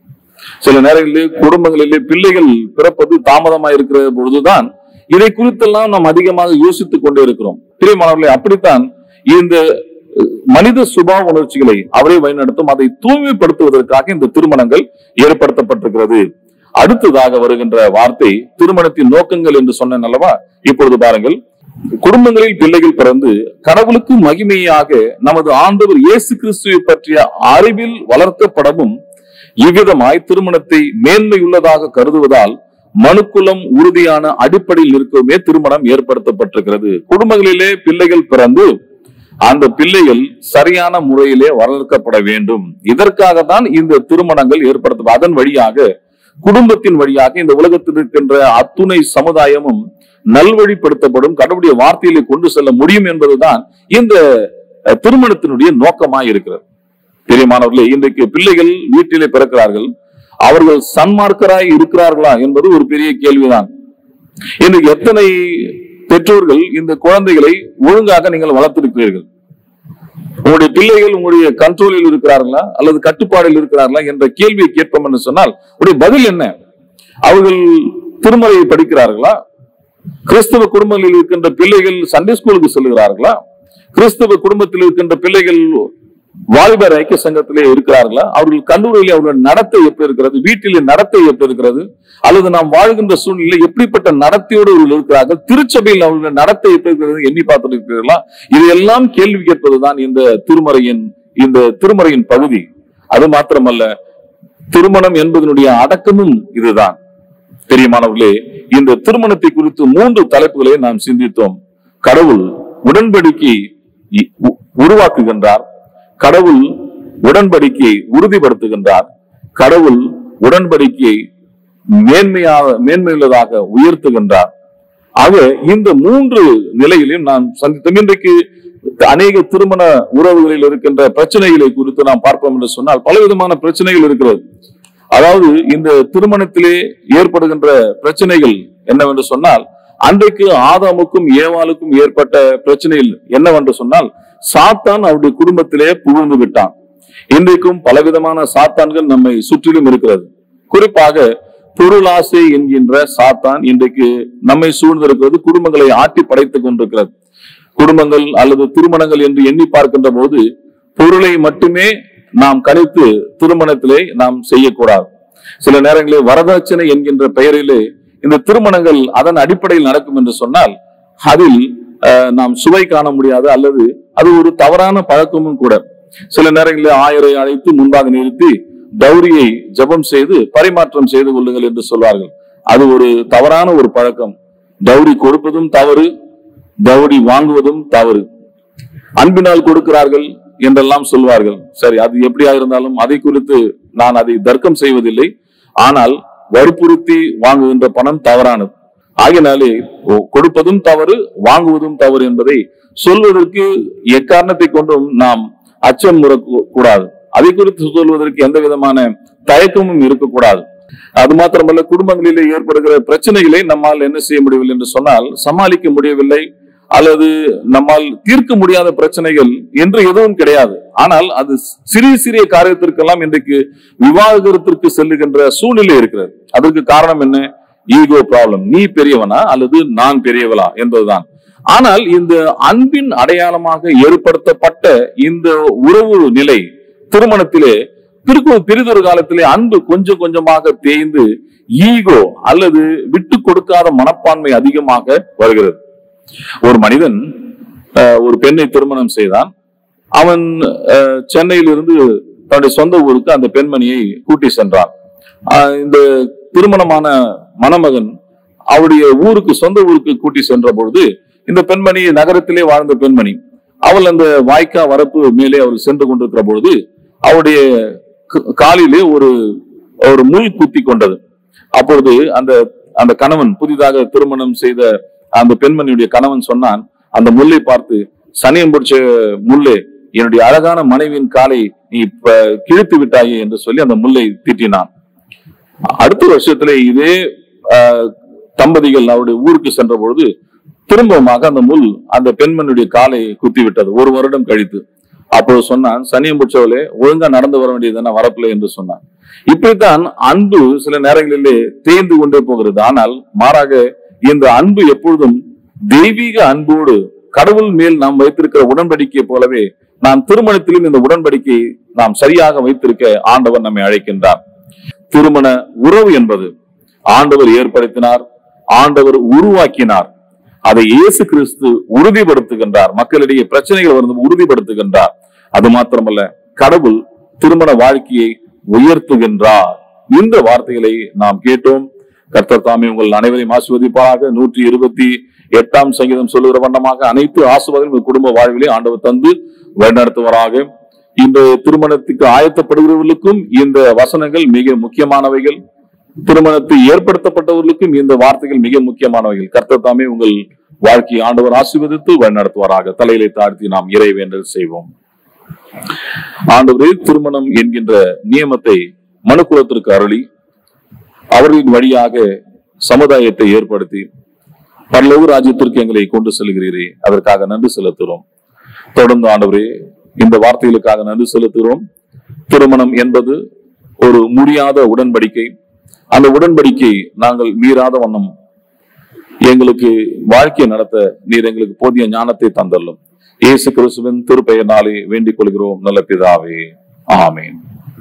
சில நேரங்களிலே குடும்பங்களிலே பிள்ளைகள் பிறப்பது தாமதமா இருக்கிற பொழுதுதான் இதை குறித்தெல்லாம் நாம் அதிகமாக யோசித்துக் கொண்டே இருக்கிறோம் பிரியமானவர்களே அப்படித்தான் இந்த அஹ், மனித சுபாவ உணர்ச்சிகளை அவரே வழிநடத்தும் அதை தூய்மைப்படுத்துவதற்காக இந்த திருமணங்கள் ஏற்படுத்தப்பட்டிருக்கிறது அடுத்ததாக வருகின்ற வார்த்தை திருமணத்தின் நோக்கங்கள் என்று சொன்னேன் அல்லவா இப்பொழுது பாருங்கள் குடும்பங்களில் பிள்ளைகள் பிறந்து கடவுளுக்கு மகிமையாக நமது ஆண்டவர் இயேசு கிறிஸ்துவை பற்றிய அறிவில் வளர்க்கப்படவும் இவ்விதமாய் திருமணத்தை மேன்மையுள்ளதாக கருதுவதால் மனுக்குலம் உறுதியான அடிப்படையில் இருக்கவுமே திருமணம் ஏற்படுத்தப்பட்டிருக்கிறது குடும்பங்களிலே பிள்ளைகள் பிறந்து அந்த பிள்ளைகள் சரியான முறையிலே வளர்க்கப்பட வேண்டும் இதற்காக தான் இந்த திருமணங்கள் ஏற்படுத்த அதன் வழியாக குடும்பத்தின் வழியாக இந்த உலகத்தில் இருக்கின்ற அத்துணை சமுதாயமும் நல்வழிப்படுத்தப்படும் கடவுளுடைய வார்த்தையிலே கொண்டு செல்ல முடியும் என்பதுதான் இந்த அஹ், திருமணத்தினுடைய நோக்கமாய் இருக்கிறது பிரியமானவர்களே இன்றைக்கு பிள்ளைகள் வீட்டிலே பிறக்கிறார்கள் அவர்கள் சன்மார்க்கராய் இருக்கிறார்களா என்பது ஒரு பெரிய கேள்விதான் இன்றைக்கு எத்தனை பெற்றோர்கள் இந்த குழந்தைகளை ஒழுங்காக நீங்கள் வளர்த்திருக்கிறீர்கள் உங்களுடைய பிள்ளைகள் உங்களுடைய கண்ட்ரோலில் இருக்கிறார்களா அல்லது கட்டுப்பாடில் இருக்கிறார்களா என்ற கேள்வியை கேட்போம் என்று சொன்னால் உடைய பதில் என்ன அவர்கள் திருமலையை படிக்கிறார்களா கிறிஸ்தவ குடும்பங்களில் இருக்கின்ற பிள்ளைகள் சண்டே ஸ்கூலுக்கு செல்கிறார்களா கிறிஸ்தவ குடும்பத்தில் இருக்கின்ற பிள்ளைகள் வாலிபர் ஐக்கிய சங்கத்திலே இருக்கிறார்களா அவர்கள் கல்லூரியிலே அவர்கள் நடத்தை எப்படி இருக்கிறது வீட்டிலே நடத்தை எப்படி இருக்கிறது அல்லது நாம் வாழ்கின்ற சூழ்நிலை எப்படிப்பட்ட நடத்தையோடு அவர்கள் இருக்கிறார்கள் திருச்சபையில் அவர்கள் நடத்தை எப்படி இருக்கிறது எண்ணி பார்த்துட்டு இருக்கிறீர்களா இதையெல்லாம் கேள்வி கேட்பதுதான் இந்த திருமறையின் இந்த திருமறையின் பகுதி அது மாத்திரமல்ல திருமணம் என்பதனுடைய அடக்கமும் இதுதான் பெரியமானவர்களே இந்த திருமணத்தை குறித்து மூன்று தலைப்புகளை நாம் சிந்தித்தோம் கடவுள் உடன்படிக்கை இ- உ- உருவாக்குகின்றார் கடவுள் உடன்படிக்கையை உறுதிப்படுத்துகின்றார் கடவுள் உடன்படிக்கையை மேன்மையாக மேன்மையுள்ளதாக உயர்த்துகின்றார் ஆக இந்த மூன்று நிலையிலும் நாம் சந்தித்தோம் இன்றைக்கு அநேக திருமண உறவுகளில் இருக்கின்ற பிரச்சனைகளை குறித்து நாம் பார்ப்போம் என்று சொன்னால் பலவிதமான பிரச்சனைகள் இருக்கிறது அதாவது இந்த திருமணத்திலே ஏற்படுகின்ற பிரச்சனைகள் என்னவென்று சொன்னால் அன்றைக்கு ஆதாமுக்கும் ஏவாளுக்கும் ஏற்பட்ட பிரச்சனையில் என்னவென்று சொன்னால் சாத்தான் அவருடைய குடும்பத்திலே புகுந்து விட்டான் இன்றைக்கும் பலவிதமான சாத்தான்கள் நம்மை சுற்றிலும் இருக்கிறது குறிப்பாக பொருளாசை என்கின்ற சாத்தான் இன்றைக்கு நம்மை சூழ்ந்திருக்கிறது குடும்பங்களை ஆட்டி படைத்துக் கொண்டிருக்கிறது குடும்பங்கள் அல்லது திருமணங்கள் என்று எண்ணி பார்க்கின்ற போது பொருளை மட்டுமே நாம் கணித்து திருமணத்திலே நாம் செய்யக்கூடாது சில நேரங்களில் வரதட்சணை என்கின்ற பெயரிலே இந்த திருமணங்கள் அதன் அடிப்படையில் நடக்கும் என்று சொன்னால் அதில் அஹ், நாம் சுவை காண முடியாது அல்லது அது ஒரு தவறான பழக்கமும் கூட சில நேரங்களில் ஆயரை அழைத்து முன்பாக நிறுத்தி டௌரியை ஜெபம் செய்து பரிமாற்றம் செய்து கொள்ளுங்கள் என்று சொல்வார்கள் அது ஒரு தவறான ஒரு பழக்கம் டௌரி கொடுப்பதும் தவறு டௌரி வாங்குவதும் தவறு அன்பினால் கொடுக்கிறார்கள் என்றெல்லாம் சொல்வார்கள் சரி அது எப்படியா இருந்தாலும் அதை குறித்து நான் அதை தர்க்கம் செய்வதில்லை ஆனால் வற்புறுத்தி வாங்குகின்ற பணம் தவறானது ஆகினாலே ஓ, கொடுப்பதும் தவறு வாங்குவதும் தவறு என்பதை சொல்வதற்கு எக்காரணத்தை கொண்டும் நாம் அச்சம் கூடாது அதை குறித்து சொல்வதற்கு எந்த விதமான தயக்கமும் இருக்கக்கூடாது அது மாத்திரமல்ல குடும்பங்களிலே ஏற்படுகிற பிரச்சனைகளை நம்மால் என்ன செய்ய முடியவில்லை என்று சொன்னால் சமாளிக்க முடியவில்லை அல்லது நம்மால் தீர்க்க முடியாத பிரச்சனைகள் என்று எதுவும் கிடையாது ஆனால் அது சிறிய சிறிய காரியத்திற்கெல்லாம் இன்றைக்கு விவாகரத்திற்கு செல்லுகின்ற சூழ்நிலை இருக்கிறது அதற்கு காரணம் என்ன ஈகோ ப்ராப்ளம் நீ பெரியவனா அல்லது நான் பெரியவளா என்பதுதான் ஆனால் இந்த அன்பின் அடையாளமாக ஏற்படுத்தப்பட்ட இந்த உறவு நிலை திருமணத்திலே பிறகு பிறிதொரு காலத்திலே அன்பு கொஞ்சம் கொஞ்சமாக தேய்ந்து ஈகோ அல்லது விட்டு கொடுக்காத மனப்பான்மை அதிகமாக வருகிறது ஒரு மனிதன் அஹ், ஒரு பெண்ணை திருமணம் செய்தான் அவன் அஹ், சென்னையிலிருந்து தன்னுடைய சொந்த ஊருக்கு அந்த பெண்மணியை கூட்டி சென்றான் அஹ், இந்த திருமணமான மணமகன் அவருடைய ஊருக்கு சொந்த ஊருக்கு கூட்டி சென்ற பொழுது இந்த பெண்மணி நகரத்திலே வாழ்ந்த பெண்மணி அவள் அந்த வாய்க்கா வரப்பு மேலே அவர் சென்று கொண்டிருக்கிற பொழுது அவருடைய க- காலிலே ஒரு ஒரு முள் குத்தி கொண்டது அப்பொழுது அந்த அந்த கணவன் புதிதாக திருமணம் செய்த அந்த பெண்மணியுடைய கணவன் சொன்னான் அந்த முல்லை பார்த்து சனியம் பிடிச்ச முள்ளே என்னுடைய அழகான மனைவியின் காலை நீ இப்ப கிழித்து விட்டாயே என்று சொல்லி அந்த முல்லை திட்டினான் அடுத்த வருஷத்துல இதே ஆஹ், தம்பதிகள் அவருடைய ஊருக்கு சென்ற பொழுது திரும்பமாக அந்த முள் அந்த பெண்மணியுடைய காலை குத்தி விட்டது ஒரு வருடம் கழித்து அப்போது சொன்னான் சனியம் பிடிச்சவளே ஒழுங்கா நடந்து வர வேண்டியதுதானே வரப்பில்லை என்று சொன்னான் இப்படித்தான் அன்பு சில நேரங்களிலே தேய்ந்து கொண்டே போகிறது ஆனால் மாறாக இந்த அன்பு எப்பொழுதும் தெய்வீக அன்போடு கடவுள் மேல் நாம் வைத்திருக்கிற உடன்படிக்கை போலவே நாம் திருமணத்திலும் இந்த உடன்படிக்கையை நாம் சரியாக வைத்திருக்க ஆண்டவர் நம்மை அழைக்கின்றார் திருமண உறவு என்பது ஆண்டவர் ஏற்படுத்தினார் ஆண்டவர் உருவாக்கினார் அதை இயேசு கிறிஸ்து உறுதிப்படுத்துகின்றார் மக்களிடையே பிரச்சனைகள் வந்து உறுதிப்படுத்துகின்றார் அது மாத்திரமல்ல கடவுள் திருமண வாழ்க்கையை உயர்த்துகின்றார் இந்த வார்த்தைகளை நாம் கேட்டோம் கர்த்தர் தாமே உங்கள் அனைவரையும் ஆசிர்வதிப்பாராக நூற்றி இருபத்தி எட்டாம் சங்கீதம் சொல்லுகிற வண்ணமாக அனைத்து ஆசிர்வாதம் உங்கள் குடும்ப வாழ்விலே ஆண்டவர் தந்து வழிநடத்துவராக இந்த திருமணத்துக்கு ஆயத்தப்படுகிறவர்களுக்கும் இந்த வசனங்கள் மிக முக்கியமானவைகள் திருமணத்தை ஏற்படுத்தப்பட்டவர்களுக்கும் இந்த வார்த்தைகள் மிக முக்கியமானவைகள் கர்த்தர் தாமே உங்கள் வாழ்க்கையை ஆண்டவர் ஆசீர்வதித்து வழிநடத்துவாராக தலையிலே தாழ்த்தி நாம் இறைவேண்டல் செய்வோம் ஆண்டவரே திருமணம் என்கின்ற நியமத்தை மனுக்குலத்திற்கு அருளி அவர்களின் வழியாக சமுதாயத்தை ஏற்படுத்தி பரலோக ராஜ்யத்திற்கு எங்களை கொண்டு செல்கிறீரே அதற்காக நன்றி செலுத்துகிறோம் தொடர்ந்து ஆண்டவரே இந்த வார்த்தைகளுக்காக நன்றி செலுத்துகிறோம் திருமணம் என்பது ஒரு முடியாத உடன்படிக்கை அந்த உடன்படிக்கை நாங்கள் மீறாத வண்ணம் எங்களுக்கு வாழ்க்கையை நடத்த நீர் எங்களுக்கு போதிய ஞானத்தை தந்தள்ளும் இயேசு கிறிஸ்துவின் திருப்பெயர்னாலே வேண்டிக் கொள்கிறோம் நல்ல பிதாவே ஆமென்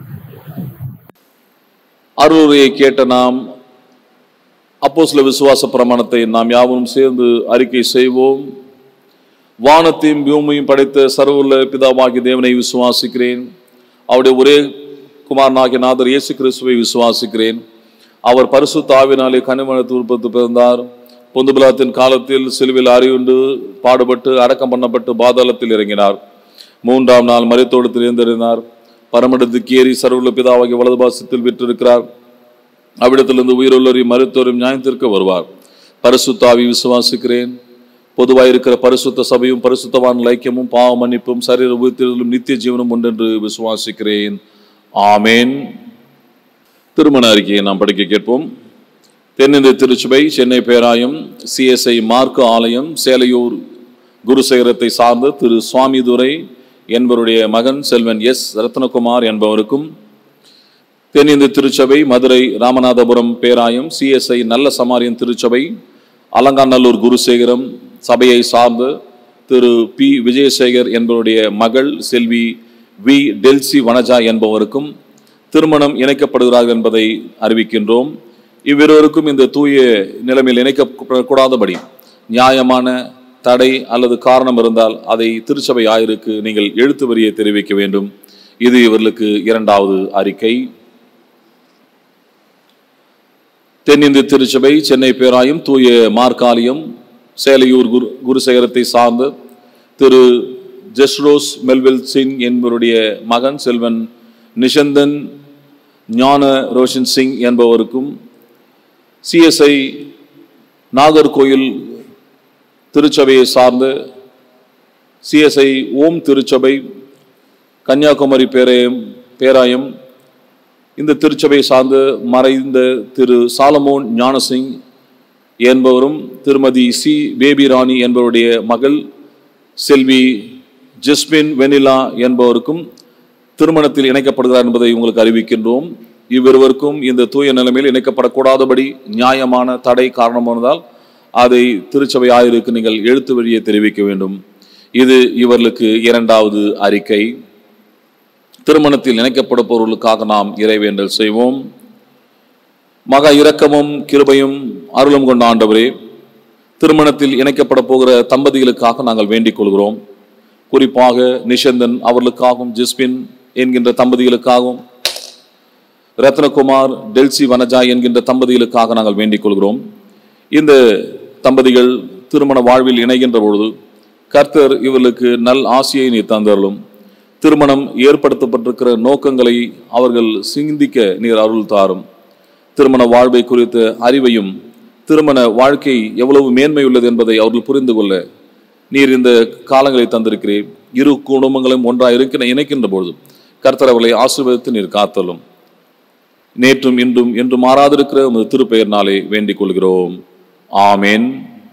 அருளையை கேட்ட நாம் அப்போஸ்தல விசுவாச பிரமாணத்தை நாம் யாவரும் சேர்ந்து அறிக்கை செய்வோம் வானத்தையும் பூமியையும் படைத்த சர்வulla பிதாவாகிய தேவனை விசுவாசிக்கிறேன் அவருடைய ஒரே குமாரனாகிய நாதர் இயேசு கிறிஸ்துவை விசுவாசிக்கிறேன் அவர் பரிசுத்த ஆவினாலே கனிமணத்து உற்பத்தி பிறந்தார் பொந்துபிலாத்தின் காலத்தில் சிலுவில் அறிவுண்டு பாடுபட்டு அடக்கம் பண்ணப்பட்டு பாதாளத்தில் இறங்கினார் மூன்றாம் நாள் மறைத்தோடத்தில் இருந்திருந்தார் பரமடத்துக்கு ஏறி சர்வulla பிதாவாகிய வலது பாசத்தில் விற்றிருக்கிறார் அவ்விடத்திலிருந்து உயிருள்ளவரையும் மருத்துவரையும் நியாயத்திற்கு வருவார் பரிசுத்தாவி விசுவாசிக்கிறேன் பொதுவாக இருக்கிற பரிசுத்த சபையும் பரிசுத்தவான் ஐக்கியமும் பாவ மன்னிப்பும் சரீர உயிர்த்தெழுதலும் நித்திய ஜீவனும் உண்டென்று விசுவாசிக்கிறேன் ஆமேன் திருமண அறிக்கையை நாம் படிக்க கேட்போம் தென்னிந்திய திருச்சபை சென்னை பேராயம் சிஎஸ்ஐ மார்க்கு ஆலயம் சேலையூர் குருசேகரத்தை சார்ந்த திரு சுவாமிதுரை என்பவருடைய மகன் செல்வன் எஸ் ரத்னகுமார் என்பவருக்கும் தென்னிந்திய திருச்சபை மதுரை ராமநாதபுரம் பேராயம் சிஎஸ்ஐ நல்ல சமாரியன் திருச்சபை அலங்காநல்லூர் குருசேகரம் சபையை சார்ந்து திரு பி விஜயசேகர் என்பவருடைய மகள் செல்வி வி டெல்சி வனஜா என்பவருக்கும் திருமணம் இணைக்கப்படுகிறார்கள் என்பதை அறிவிக்கின்றோம் இவ்விருவருக்கும் இந்த தூய நிலைமையில் இணைக்கப்படக்கூடாதபடி நியாயமான தடை அல்லது காரணம் இருந்தால் அதை திருச்சபை ஆயருக்கு நீங்கள் எழுத்து வரியை தெரிவிக்க வேண்டும் இது இவர்களுக்கு இரண்டாவது அறிக்கை தென்னிந்திய திருச்சபை சென்னை பேராயம் தூய மார்க்காலியம் சேலையூர் குரு குருசேகரத்தை சார்ந்த திரு ஜெஸ்ரோஸ் மெல்வில் சிங் என்பவருடைய மகன் செல்வன் நிஷந்தன் ஞான ரோஷன் சிங் என்பவருக்கும் சிஎஸ்ஐ நாகர்கோயில் திருச்சபையை சார்ந்த சிஎஸ்ஐ ஓம் திருச்சபை கன்னியாகுமரி பேராயம் பேராயம் இந்த திருச்சபை சார்ந்து மறைந்த திரு சாலமோன் ஞானசிங் என்பவரும் திருமதி சி பேபி ராணி என்பவருடைய மகள் செல்வி ஜஸ்மின் வெனிலா என்பவருக்கும் திருமணத்தில் இணைக்கப்படுகிறார் என்பதை உங்களுக்கு அறிவிக்கின்றோம் இவ்விருவருக்கும் இந்த தூய நிலைமையில் இணைக்கப்படக்கூடாதபடி நியாயமான தடை காரணமானதால் அதை திருச்சபை ஆயருக்கு நீங்கள் எழுத்து வழியே தெரிவிக்க வேண்டும் இது இவர்களுக்கு இரண்டாவது அறிக்கை திருமணத்தில் இணைக்கப்படப்போர்களுக்காக நாம் இறைவேண்டல் செய்வோம் மகா இரக்கமும் கிருபையும் அருளும் கொண்ட ஆண்டவரே திருமணத்தில் இணைக்கப்பட போகிற தம்பதிகளுக்காக நாங்கள் வேண்டிக் கொள்கிறோம் குறிப்பாக நிஷந்தன் அவர்களுக்காகவும் ஜிஸ்பின் என்கின்ற தம்பதிகளுக்காகவும் ரத்னகுமார் டெல்சி வனஜா என்கின்ற தம்பதிகளுக்காக நாங்கள் வேண்டிக் கொள்கிறோம் இந்த தம்பதிகள் திருமண வாழ்வில் இணைகின்ற பொழுது கர்த்தர் இவர்களுக்கு நல் ஆசியை நீர் தந்தருளும் திருமணம் ஏற்படுத்தப்பட்டிருக்கிற நோக்கங்களை அவர்கள் சிந்திக்க நீர் அருள் தாரும் திருமண வாழ்வை குறித்த அறிவையும் திருமண வாழ்க்கை எவ்வளவு மேன்மை உள்ளது என்பதை அவர்கள் புரிந்து கொள்ள நீர் இந்த காலங்களை தந்திருக்கிறீர் இரு குடும்பங்களும் ஒன்றாக இருக்கின்ற இணைக்கின்ற பொழுது கர்த்தர் அவர்களை ஆசீர்வதித்து நீர் காத்தலும் நேற்றும் இன்றும் என்று மாறாதிருக்கிற உமது திருப்பெயர்னாலே வேண்டிக் கொள்கிறோம் ஆமேன்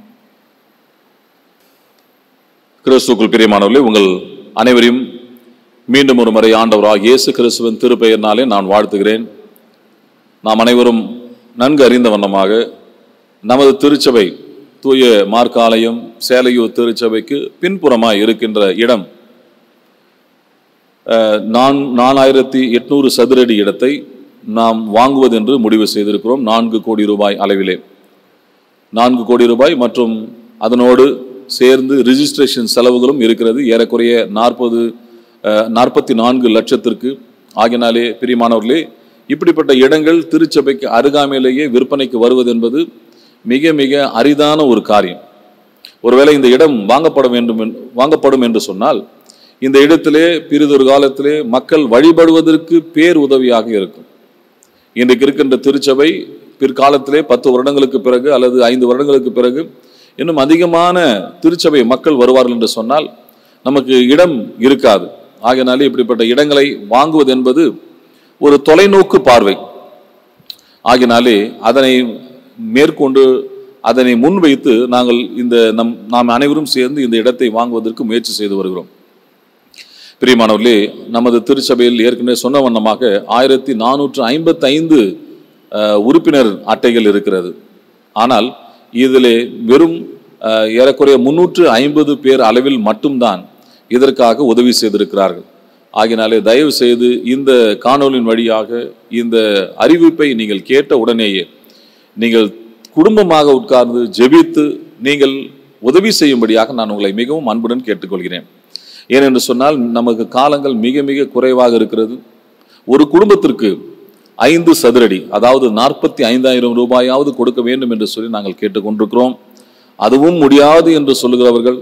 கிறிஸ்துக்குள் பிரியமானவர்களே உங்கள் அனைவரையும் மீண்டும் ஒரு முறை ஆண்டவராக இயேசு கிறிஸ்துவின் திருப்பெயர்னாலே நான் வாழ்த்துகிறேன் நாம் அனைவரும் நன்கு அறிந்த வண்ணமாக நமது திருச்சபை தூய மார்க்காலயம் சேலையூர் திருச்சபைக்கு பின்புறமாய் இருக்கின்ற இடம் அஹ், நான் நாலாயிரத்தி எட்நூறு சதுரடி இடத்தை நாம் வாங்குவதென்று முடிவு செய்திருக்கிறோம் நான்கு கோடி ரூபாய் அளவிலே நான்கு கோடி ரூபாய் மற்றும் அதனோடு சேர்ந்து ரிஜிஸ்ட்ரேஷன் செலவுகளும் இருக்கிறது ஏறக்குறைய நாற்பது நாற்பத்தி நான்கு லட்சத்திற்கு ஆகினாலே பிரியமானவர்களே இப்படிப்பட்ட இடங்கள் திருச்சபைக்கு அருகாமையிலேயே விற்பனைக்கு வருவது என்பது மிக மிக அரிதான ஒரு காரியம் ஒருவேளை இந்த இடம் வாங்கப்பட வேண்டும் என்று- வாங்கப்படும் என்று சொன்னால் இந்த இடத்திலே பிறிதொரு காலத்திலே மக்கள் வழிபடுவதற்கு பேர் உதவியாக இருக்கும் இன்றைக்கு இருக்கின்ற திருச்சபை பிற்காலத்திலே பத்து வருடங்களுக்கு பிறகு அல்லது ஐந்து வருடங்களுக்கு பிறகு இன்னும் அதிகமான திருச்சபை மக்கள் வருவார்கள் என்று சொன்னால் நமக்கு இடம் இருக்காது ஆகையினாலே இப்படிப்பட்ட இடங்களை வாங்குவது என்பது ஒரு தொலைநோக்கு பார்வை ஆகினாலே அதனை மேற்கொண்டு அதனை முன்வைத்து நாங்கள் இந்த நம் நாம் அனைவரும் சேர்ந்து இந்த இடத்தை வாங்குவதற்கு முயற்சி செய்து வருகிறோம் பிரியமானவர்களே நமது திருச்சபையில் ஏற்கனவே சொன்ன வண்ணமாக ஆயிரத்தி நானூற்று ஐம்பத்தி ஐந்து உறுப்பினர் அட்டைகள் இருக்கிறது ஆனால் இதிலே வெறும் அஹ், ஏறக்குறைய முன்னூற்று ஐம்பது பேர் அளவில் மட்டும்தான் இதற்காக உதவி செய்திருக்கிறார்கள் ஆகினாலே தயவு செய்து இந்த காணொலியின் வழியாக இந்த அறிவிப்பை நீங்கள் கேட்ட உடனேயே நீங்கள் குடும்பமாக உட்கார்ந்து ஜெபித்து நீங்கள் உதவி செய்யும்படியாக நான் உங்களை மிகவும் அன்புடன் கேட்டுக்கொள்கிறேன் ஏனென்று சொன்னால் நமக்கு காலங்கள் மிக மிக குறைவாக இருக்கிறது ஒரு குடும்பத்திற்கு ஐந்து சதுரடி அதாவது நாற்பத்தி ஐந்தாயிரம் ரூபாயாவது கொடுக்க வேண்டும் என்று சொல்லி நாங்கள் கேட்டுக்கொண்டிருக்கிறோம் அதுவும் முடியாது என்று சொல்லுகிறவர்கள்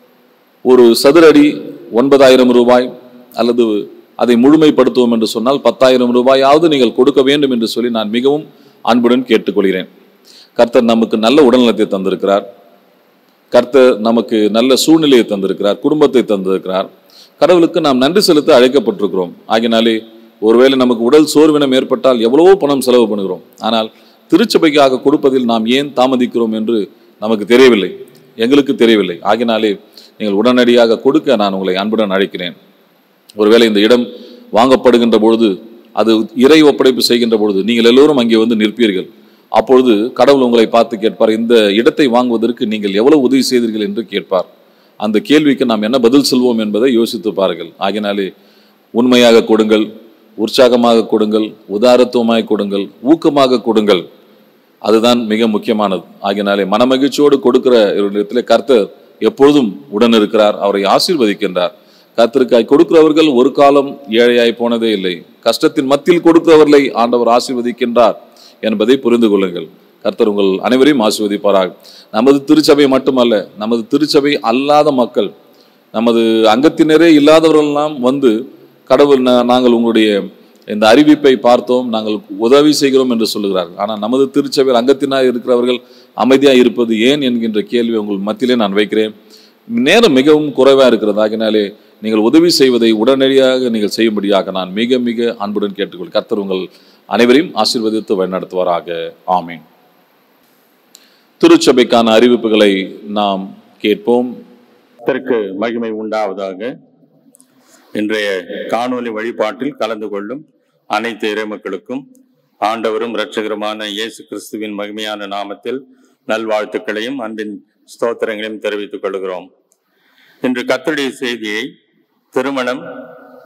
ஒரு சதுரடி ஒன்பதாயிரம் ரூபாய் அல்லது அதை முழுமைப்படுத்துவோம் என்று சொன்னால் பத்தாயிரம் ரூபாயாவது நீங்கள் கொடுக்க வேண்டும் என்று சொல்லி நான் மிகவும் அன்புடன் கேட்டுக்கொள்கிறேன் கர்த்தர் நமக்கு நல்ல உடல்நலத்தை தந்திருக்கிறார் கர்த்தர் நமக்கு நல்ல சூழ்நிலையை தந்திருக்கிறார் குடும்பத்தை தந்திருக்கிறார் கடவுளுக்கு நாம் நன்றி செலுத்த அழைக்கப்பட்டிருக்கிறோம் ஆகினாலே ஒருவேளை நமக்கு உடல் சோர்வினம் ஏற்பட்டால் எவ்வளவோ பணம் செலவு பண்ணுகிறோம் ஆனால் திருச்சபைக்காக கொடுப்பதில் நாம் ஏன் தாமதிக்கிறோம் என்று நமக்கு தெரியவில்லை எங்களுக்கு தெரியவில்லை ஆகினாலே நீங்கள் உடனடியாக கொடுக்க நான் உங்களை அன்புடன் அழைக்கிறேன் ஒருவேளை இந்த இடம் வாங்கப்படுகின்ற பொழுது அது இறை ஒப்படைப்பு செய்கின்ற பொழுது நீங்கள் எல்லோரும் அங்கே வந்து நிற்பீர்கள் அப்பொழுது கடவுள் உங்களை பார்த்து கேட்பார் இந்த இடத்தை வாங்குவதற்கு நீங்கள் எவ்வளவு உதவி செய்தீர்கள் என்று கேட்பார் அந்த கேள்விக்கு நாம் என்ன பதில் சொல்வோம் என்பதை யோசித்து பாருங்கள் ஆகினாலே உண்மையாக கொடுங்கள் உற்சாகமாக கொடுங்கள் உதாரத்துவமாய் கொடுங்கள் ஊக்கமாக கொடுங்கள் அதுதான் மிக முக்கியமானது ஆகினாலே மனமகிழ்ச்சியோடு கொடுக்கிற இடத்திலே கர்த்தர் எப்பொழுதும் உடன் இருக்கிறார் அவரை ஆசீர்வதிக்கின்றார் கர்த்தருக்காய் கொடுக்கிறவர்கள் ஒரு காலம் ஏழையாய் போனதே இல்லை கஷ்டத்தின் மத்தியில் கொடுக்கிறவர்களை ஆண்டவர் ஆசீர்வதிக்கின்றார் என்பதை புரிந்து கொள்ளுங்கள் கர்த்தர் உங்கள் அனைவரையும் ஆசீர்வதிப்பாராக நமது திருச்சபை மட்டுமல்ல நமது திருச்சபை அல்லாத மக்கள் நமது அங்கத்தினரே இல்லாதவர்களெல்லாம் வந்து கடவுள் நா- நாங்கள் உங்களுடைய இந்த அறிவிப்பை பார்த்தோம் நாங்கள் உதவி செய்கிறோம் என்று சொல்லுகிறார்கள் ஆனால் நமது திருச்சபையில் அங்கத்தினார் இருக்கிறவர்கள் அமைதியாக இருப்பது ஏன் என்கின்ற கேள்வி உங்கள் மத்தியிலே நான் வைக்கிறேன் நேரம் மிகவும் குறைவாக இருக்கிறது ஆகினாலே நீங்கள் உதவி செய்வதை உடனடியாக நீங்கள் செய்யும்படியாக நான் மிக மிக அன்புடன் கேட்டுக்கொள் கர்த்தர் உங்கள் அனைவரையும் ஆசீர்வதித்து வழிநடத்துவாராக ஆமீன் திருச்சபைக்கான அறிவிப்புகளை நாம் கேட்போம் கர்த்தருக்கு மகிமை உண்டாவதாக இன்றைய காணொலி வழிபாட்டில் கலந்து கொள்ளும் அனைத்து இறைமக்களுக்கும் ஆண்டவரும் இரட்சகருமான இயேசு கிறிஸ்துவின் மகிமையான நாமத்தில் நல்வாழ்த்துக்களையும் அன்பின் ஸ்தோத்திரங்களையும் தெரிவித்துக் கொள்கிறோம் இன்று கர்த்தருடைய செய்தியை திருமணம்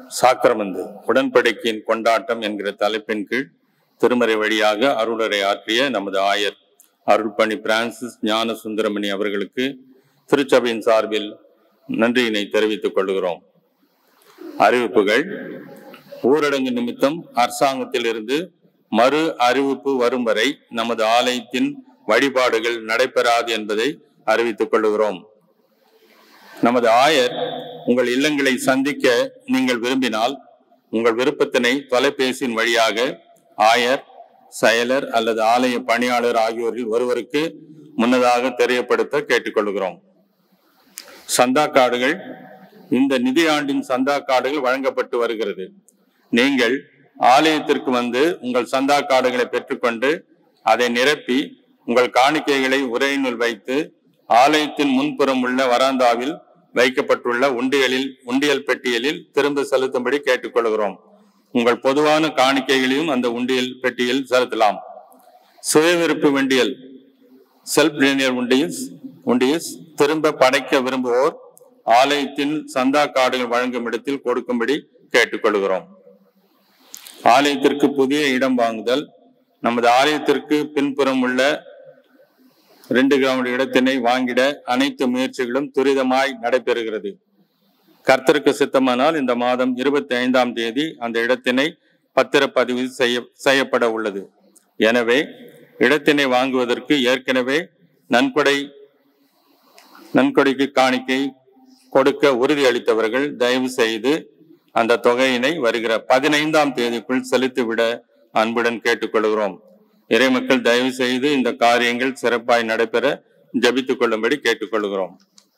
சாக்கிரமந்து உடன்படிக்கையின் கொண்டாட்டம் என்கிற தலைப்பின் கீழ் திருமறை வழியாக அருளுரை ஆற்றிய நமது ஆயர் அருள்பணி பிரான்சிஸ் ஞான சுந்தரமணி அவர்களுக்கு திருச்சபையின் சார்பில் நன்றியினை தெரிவித்துக் கொள்கிறோம் அறிவிப்புகள் ஊரடங்கு நிமித்தம் அரசாங்கத்திலிருந்து மறு அறிவிப்பு வரும் வரை நமது ஆலயத்தின் வழிபாடுகள் நடைபெறாது என்பதை அறிவித்துக் கொள்கிறோம் நமது ஆயர் உங்கள் இல்லங்களை சந்திக்க நீங்கள் விரும்பினால் உங்கள் விருப்பத்தினை தொலைபேசியின் வழியாக ஆயர் செயலர் அல்லது ஆலய பணியாளர் ஆகியோரில் ஒருவருக்கு முன்னதாக தெரியப்படுத்த கேட்டுக்கொள்கிறோம் சந்தா கார்டுகள் இந்த நிதியாண்டின் சந்தா கார்டுகள் வழங்கப்பட்டு வருகிறது நீங்கள் ஆலயத்திற்கு வந்து உங்கள் சந்தா கார்டுகளை பெற்றுக்கொண்டு அதை நிரப்பி உங்கள் காணிக்கைகளை உரையினுள் வைத்து ஆலயத்தின் முன்புறம் உள்ள வராந்தாவில் வைக்கப்பட்டுள்ள உண்டியலில் உண்டியல் பெட்டியலில் திரும்ப செலுத்தும்படி கேட்டுக்கொள்கிறோம் உங்கள் பொதுவான காணிக்கைகளையும் அந்த உண்டியல் பெட்டியில் செலுத்தலாம் சுயவிருப்பு வண்டியல் செல்ஃப் லினியர் உண்டியஸ் உண்டியஸ் திரும்ப படைக்க விரும்புவோர் ஆலயத்தின் சந்தா கார்டுகள் வழங்கும் இடத்தில் கொடுக்கும்படி கேட்டுக்கொள்கிறோம் ஆலயத்திற்கு புதிய இடம் வாங்குதல் நமது ஆலயத்திற்கு பின்புறம் உள்ள ரெண்டு கிரவுண்ட் இடத்தினை வாங்கிட அனைத்து முயற்சிகளும் துரிதமாய் நடைபெறுகிறது கர்த்தருக்கு சித்தமானால் இந்த மாதம் இருபத்தி ஐந்தாம் தேதி அந்த இடத்தினை பத்திரப்பதிவு செய்ய செய்யப்பட உள்ளது எனவே இடத்தினை வாங்குவதற்கு ஏற்கனவே நன்கொடை நன்கொடைக்கு காணிக்கை கொடுக்க உறுதியளித்தவர்கள் தயவு செய்து அந்த தொகையினை வருகிற பதினைந்தாம் தேதிக்குள் செலுத்திவிட அன்புடன் கேட்டுக்கொள்கிறோம் இறைமக்கள் தயவு செய்து இந்த காரியங்கள் சிறப்பாய் நடைபெற ஜபித்துக் கொள்ளும்படி கேட்டுக்கொள்கிறோம்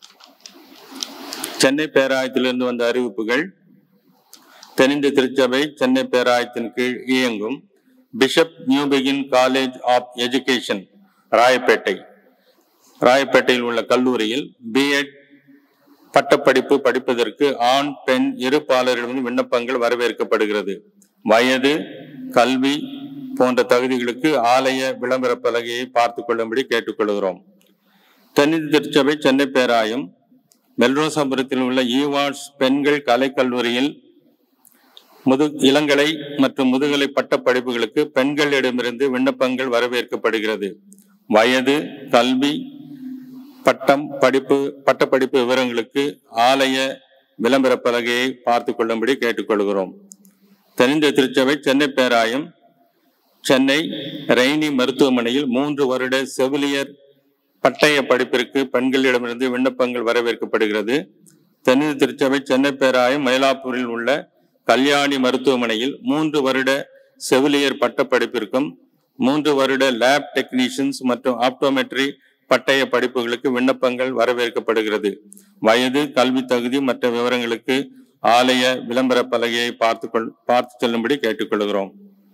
சென்னை பேராயத்திலிருந்து வந்த அறிவிப்புகள் தென்னிந்திய திருச்சபை சென்னை பேராயத்தின் கீழ் இயங்கும் bishop Newbigin college of education Royapettah ராயப்பேட்டையில் உள்ள கல்லூரியில் பிஎட் பட்டப்படிப்பு படிப்பதற்கு ஆண் பெண் இரு பாலரிடமும் விண்ணப்பங்கள் வரவேற்கப்படுகிறது வயது கல்வி போன்ற தகுதிகளுக்கு ஆலய விளம்பர பலகையை பார்த்து கொள்ளும்படி கேட்டுக்கொள்கிறோம் தென்னிந்திய திருச்சபை சென்னை பேராயம் மெல்ரோசாபுரத்தில் உள்ள ஈவார்ட்ஸ் பெண்கள் கலைக்கல்லூரியில் முது இளங்கலை மற்றும் முதுகலை பட்ட படிப்புகளுக்கு பெண்களிடமிருந்து விண்ணப்பங்கள் வரவேற்கப்படுகிறது வயது கல்வி பட்டம் படிப்பு பட்டப்படிப்பு விவரங்களுக்கு ஆலய விளம்பர பலகையை பார்த்து கொள்ளும்படி கேட்டுக்கொள்கிறோம் தென்னிந்திய திருச்சபை சென்னை பேராயம் சென்னை ரெய்னி மருத்துவமனையில் மூன்று வருட செவிலியர் பட்டய படிப்பிற்கு பெண்களிடமிருந்து விண்ணப்பங்கள் வரவேற்கப்படுகிறது தென்னிந்திய திருச்சபை சென்னை பேராயம் மயிலாப்பூரில் உள்ள கல்யாணி மருத்துவமனையில் மூன்று வருட செவிலியர் பட்டப்படிப்பிற்கும் மூன்று வருட லேப் டெக்னீஷியன்ஸ் மற்றும் ஆப்டோமெட்ரி பட்டய படிப்புகளுக்கு விண்ணப்பங்கள் வரவேற்கப்படுகிறது வயது கல்வி தகுதி மற்ற விவரங்களுக்கு ஆலய விளம்பர பலகையை பார்த்து கொள் பார்த்து செல்லும்படி கேட்டுக்கொள்கிறோம்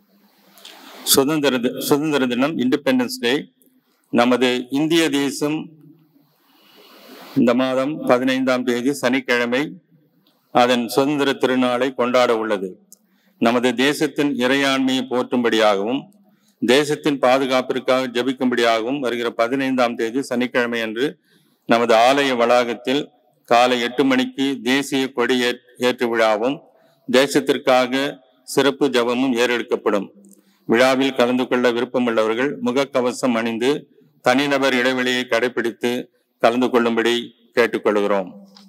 சுதந்திர தி- சுதந்திர தினம் இண்டிபெண்டன்ஸ் டே நமது இந்திய தேசம் இந்த மாதம் பதினைந்தாம் தேதி சனிக்கிழமை அதன் சுதந்திர திருநாளை கொண்டாட உள்ளது நமது தேசத்தின் இறையாண்மையை போற்றும்படியாகவும் தேசத்தின் பாதுகாப்பிற்காக ஜெபிக்கும்படியாகவும் வருகிற பதினைந்தாம் தேதி சனிக்கிழமை அன்று நமது ஆலய வளாகத்தில் காலை எட்டு மணிக்கு தேசிய கொடி ஏற்- ஏற்று விழாவும் தேசத்திற்காக சிறப்பு ஜெபமும் ஏறெடுக்கப்படும் விழாவில் கலந்து கொள்ள விருப்பமுள்ளவர்கள் முகக்கவசம் அணிந்து தனிநபர் இடைவெளியை கடைபிடித்து கலந்து கொள்ளும்படி கேட்டுக்கொள்கிறோம்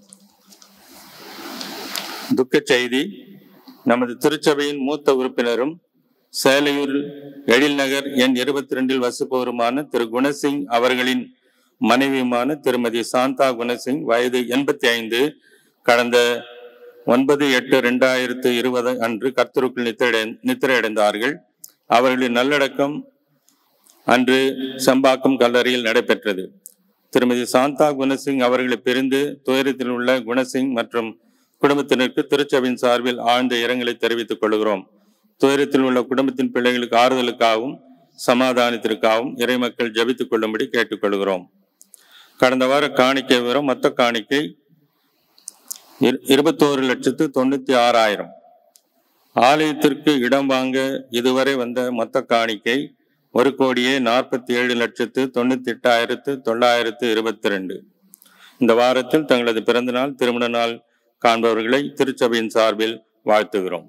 துக்கச் செய்தி நமது திருச்சபையின் மூத்த உறுப்பினரும் சேலையூர் எழில் நகர் எண் இருபத்தி ரெண்டில் வசிப்பவருமான திரு குணசிங் அவர்களின் மனைவியுமான திருமதி சாந்தா குணசிங் வயது எண்பத்தி ஐந்து கடந்த ஒன்பது எட்டு ரெண்டாயிரத்து இருபது அன்று கர்த்தருக்குள் நித்திரை நித்திரையடைந்தார்கள் அவர்களின் நல்லடக்கம் அன்று சம்பாக்கம் கல்லறையில் நடைபெற்றது திருமதி சாந்தா குணசிங் அவர்களை பிரிந்து துயரத்தில் உள்ள குணசிங் மற்றும் குடும்பத்தினருக்கு திருச்சபையின் சார்பில் ஆழ்ந்த இரங்கலை தெரிவித்துக் கொள்கிறோம் துயரத்தில் உள்ள குடும்பத்தின் பிள்ளைகளுக்கு ஆறுதலுக்காகவும் சமாதானத்திற்காகவும் இறைமக்கள் ஜெபித்துக் கொள்ளும்படி கேட்டுக்கொள்கிறோம் கடந்த வார காணிக்கை விவரம் மொத்த காணிக்கை இரு- இருபத்தோரு லட்சத்து தொண்ணூத்தி ஆறாயிரம் ஆலயத்திற்கு இடம் வாங்க இதுவரை வந்த மொத்த காணிக்கை ஒரு கோடியே நாற்பத்தி ஏழு லட்சத்து தொண்ணூத்தி எட்டாயிரத்து தொள்ளாயிரத்து இருபத்தி ரெண்டு இந்த வாரத்தில் தங்களது பிறந்த நாள் திருமண நாள் காண்பவர்களை திருச்சபையின் சார்பில் வாழ்த்துகிறோம்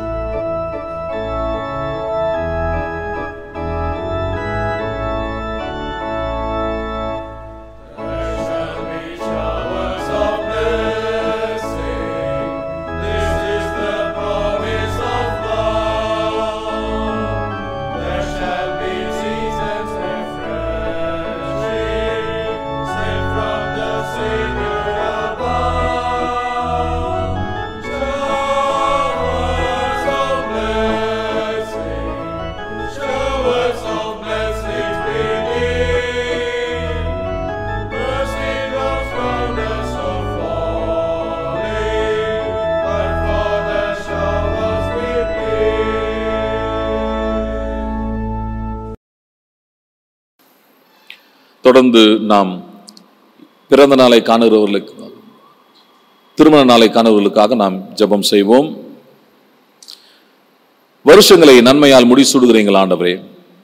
Showers of blessings beneath. Mercy loves roundness of falling, but for the showers we plead. தொடர்ந்து நாம் பிறந்த நாளை காணுகிறவர்களுக்கு திருமண நாளை காணுகிறவர்களுக்காக நாம் ஜெபம் செய்வோம் வருஷங்களை நன்மையால் முடிசூடுகிறீங்கள் ஆண்டவரே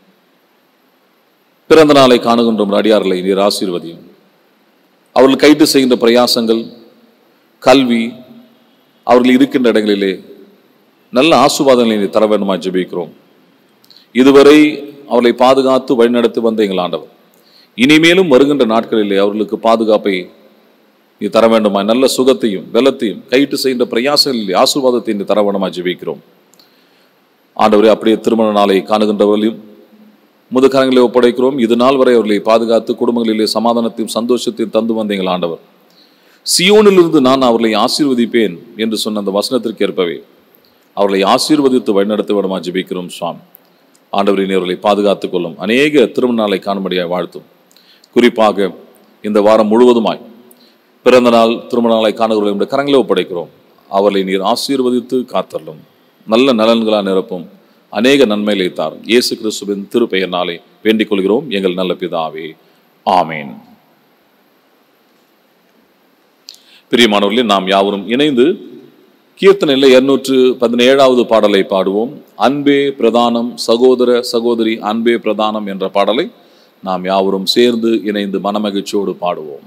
பிறந்த நாளை காணுகின்ற உம்முடைய அடியார்களை நீர் ஆசீர்வதியும் அவர்கள் கைட்டு செய்கின்ற பிரயாசங்கள் கல்வி அவர்கள் இருக்கின்ற இடங்களிலே நல்ல ஆசுவாதங்களை நீர் தர வேண்டுமா ஜெபிக்கிறோம் இதுவரை அவர்களை பாதுகாத்து வழிநடத்தி வந்த எங்கள் ஆண்டவர் இனிமேலும் வருகின்ற நாட்களிலே அவர்களுக்கு பாதுகாப்பை நீ தர வேண்டுமா நல்ல சுகத்தையும் பலத்தையும் கைட்டு செய்கின்ற பிரயாசங்களிலே ஆசீர்வாதத்தை நீ தர வேண்டுமா ஜெபிக்கிறோம் ஆண்டவரே அப்படியே திருமண நாளை காணுகின்றவர்களையும் முதுகரங்களை ஒப்படைக்கிறோம் இது நாள் வரை அவர்களை பாதுகாத்து குடும்பங்களிலே சமாதானத்தையும் சந்தோஷத்தையும் தந்து வந்த எங்கள் ஆண்டவர் சியோனிலிருந்து நான் அவர்களை ஆசீர்வதிப்பேன் என்று சொன்ன அந்த வசனத்திற்கு ஏற்பவே அவர்களை ஆசீர்வதித்து வழிநடத்த வேண்டுமா ஜெபிக்கிறோம் சுவாமி ஆண்டவரின் அவர்களை பாதுகாத்துக் கொள்ளும் அநேக திருமண நாளை காணும்படியாய் வாழ்த்தும் குறிப்பாக இந்த வாரம் முழுவதுமாய் பிறந்த நாள் திருமண நாளை காணுகிறவர்களை உடைய கரங்களை ஒப்படைக்கிறோம் அவர்களை நீர் ஆசீர்வதித்து காத்தள்ளும் நல்ல நலன்களாக நிரப்பும் அநேக நன்மைகளை தாரும் இயேசு கிறிஸ்துவின் திருப்பெயர்னாலே வேண்டிக் கொள்கிறோம் எங்கள் நல்ல பிதாவே ஆமேன் பிரியமானவர்களே நாம் யாவரும் இணைந்து கீர்த்தனையில் இருநூற்று பதினேழாவது பாடலை பாடுவோம் அன்பே பிரதானம் சகோதர சகோதரி அன்பே பிரதானம் என்ற பாடலை நாம் யாவரும் சேர்ந்து இணைந்து மனமகிழ்ச்சியோடு பாடுவோம்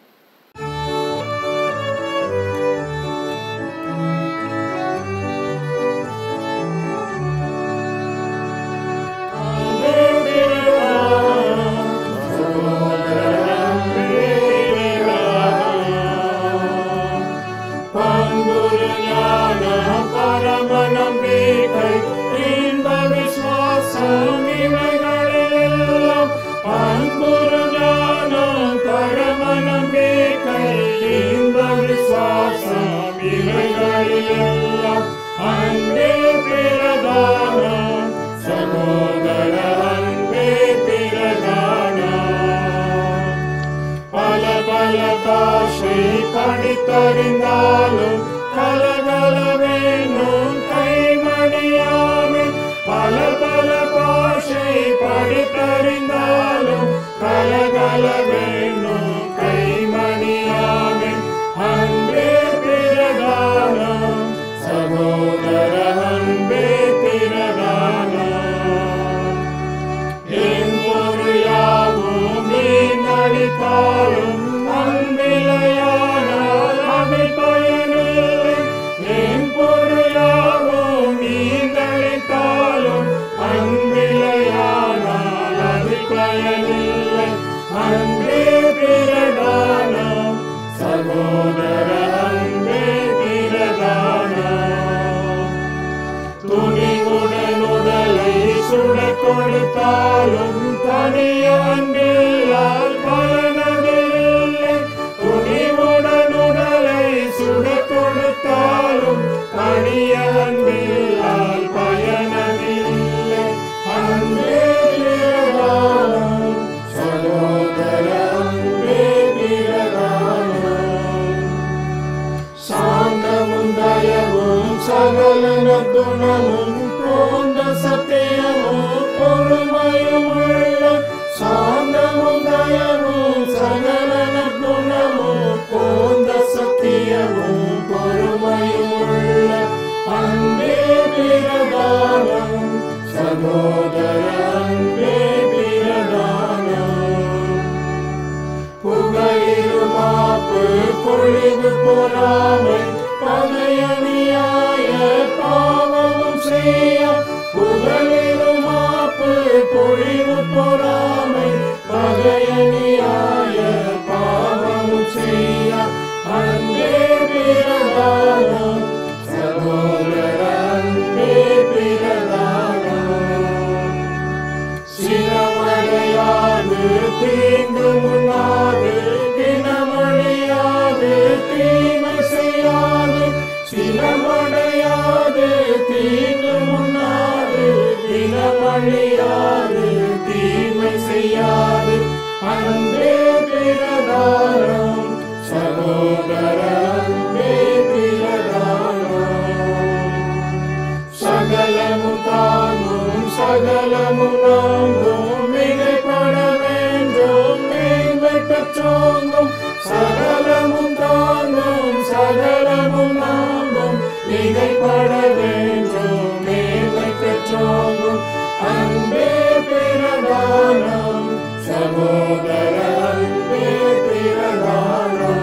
பரமநம்பிக்கை இன்ப விசுவாசம் இவைகளிலெல்லாம் அன்புரு ஞானம் பரமநம்பிக்கை இன்ப விசுவாசம் இவைகளிலெல்லாம் அன்பே பிரதானம் சகோதர அன்பே பிரதானம் பல பல பாஷை படித்தறிந்தாலும் கலகல வேணும் கைமணியாமே பல பல பாஷை படித்தறிந்தாலும் கலகல வேணும் கைமணியாமே அன்பே பிரதானம் சகோதர அன்பே பிரதானம் என் பொருளாகும் நீ நடித்தாலும் அன்பிலையானால் அது பயனில்லை என் பொருளாகும் நீ நடித்தாலும் அன்பிலையானால் அது பயனில்லை அன்பே பிரதானம் சகோதர அன்பே பிரதானம் துணிவுடன் உடலை சுடக் கொடுத்தாலும் தனிய அன்பில்லால் பலனதில்லை துணிவுடன் உடலை சுடக் கொடுத்தாலும் தனிய அன்பில்லால் பயனதில்லை அன்பே பிரதானம் சகோதர அன்பே பிரதானம் சாந்தமும் தயவும் சகலன குணமும் போன்ற சத்தியமும் பொறுமையும் உள்ள சாந்தமும் தயவும் சகலன குணமும் போன்ற சத்தியமும் பொறுமையும் உள்ள அன்பே பிரதானம் சகோதர அன்பே பிரதானம் புகழிருமாப்பு பொழிவு பொறாமை பகையணியாய செய்ய புகழிலும் மாப்பு பொழிவு பொறாமை பகையணியாய பாவமும் செய்ய அன்பே பிரதானம் சகோதர அன்பே பிரதானம் சினமடையாது தீங்கு முன்னாது தினமழியாது தீமை செய்யாது சினமடையாது தீங்கு முன்னாது தினமழியாது தீமை செய்யாது அன்பே பிரதானம் சகோதர அன்பே பிரதானம் சகலமும் தாங்கும் சகலமும் நாங்கும் மிகைப்பட வேண்டும் மேன்மை பெற்றோங்கும் சகலமும் தாங்கும் சகலமும் நாங்கும் மிகைப்பட வேண்டும் மேன்மை பெற்றோங்கும் அன்பே பிரதானம் சகோதர அன்பே பிரதானம்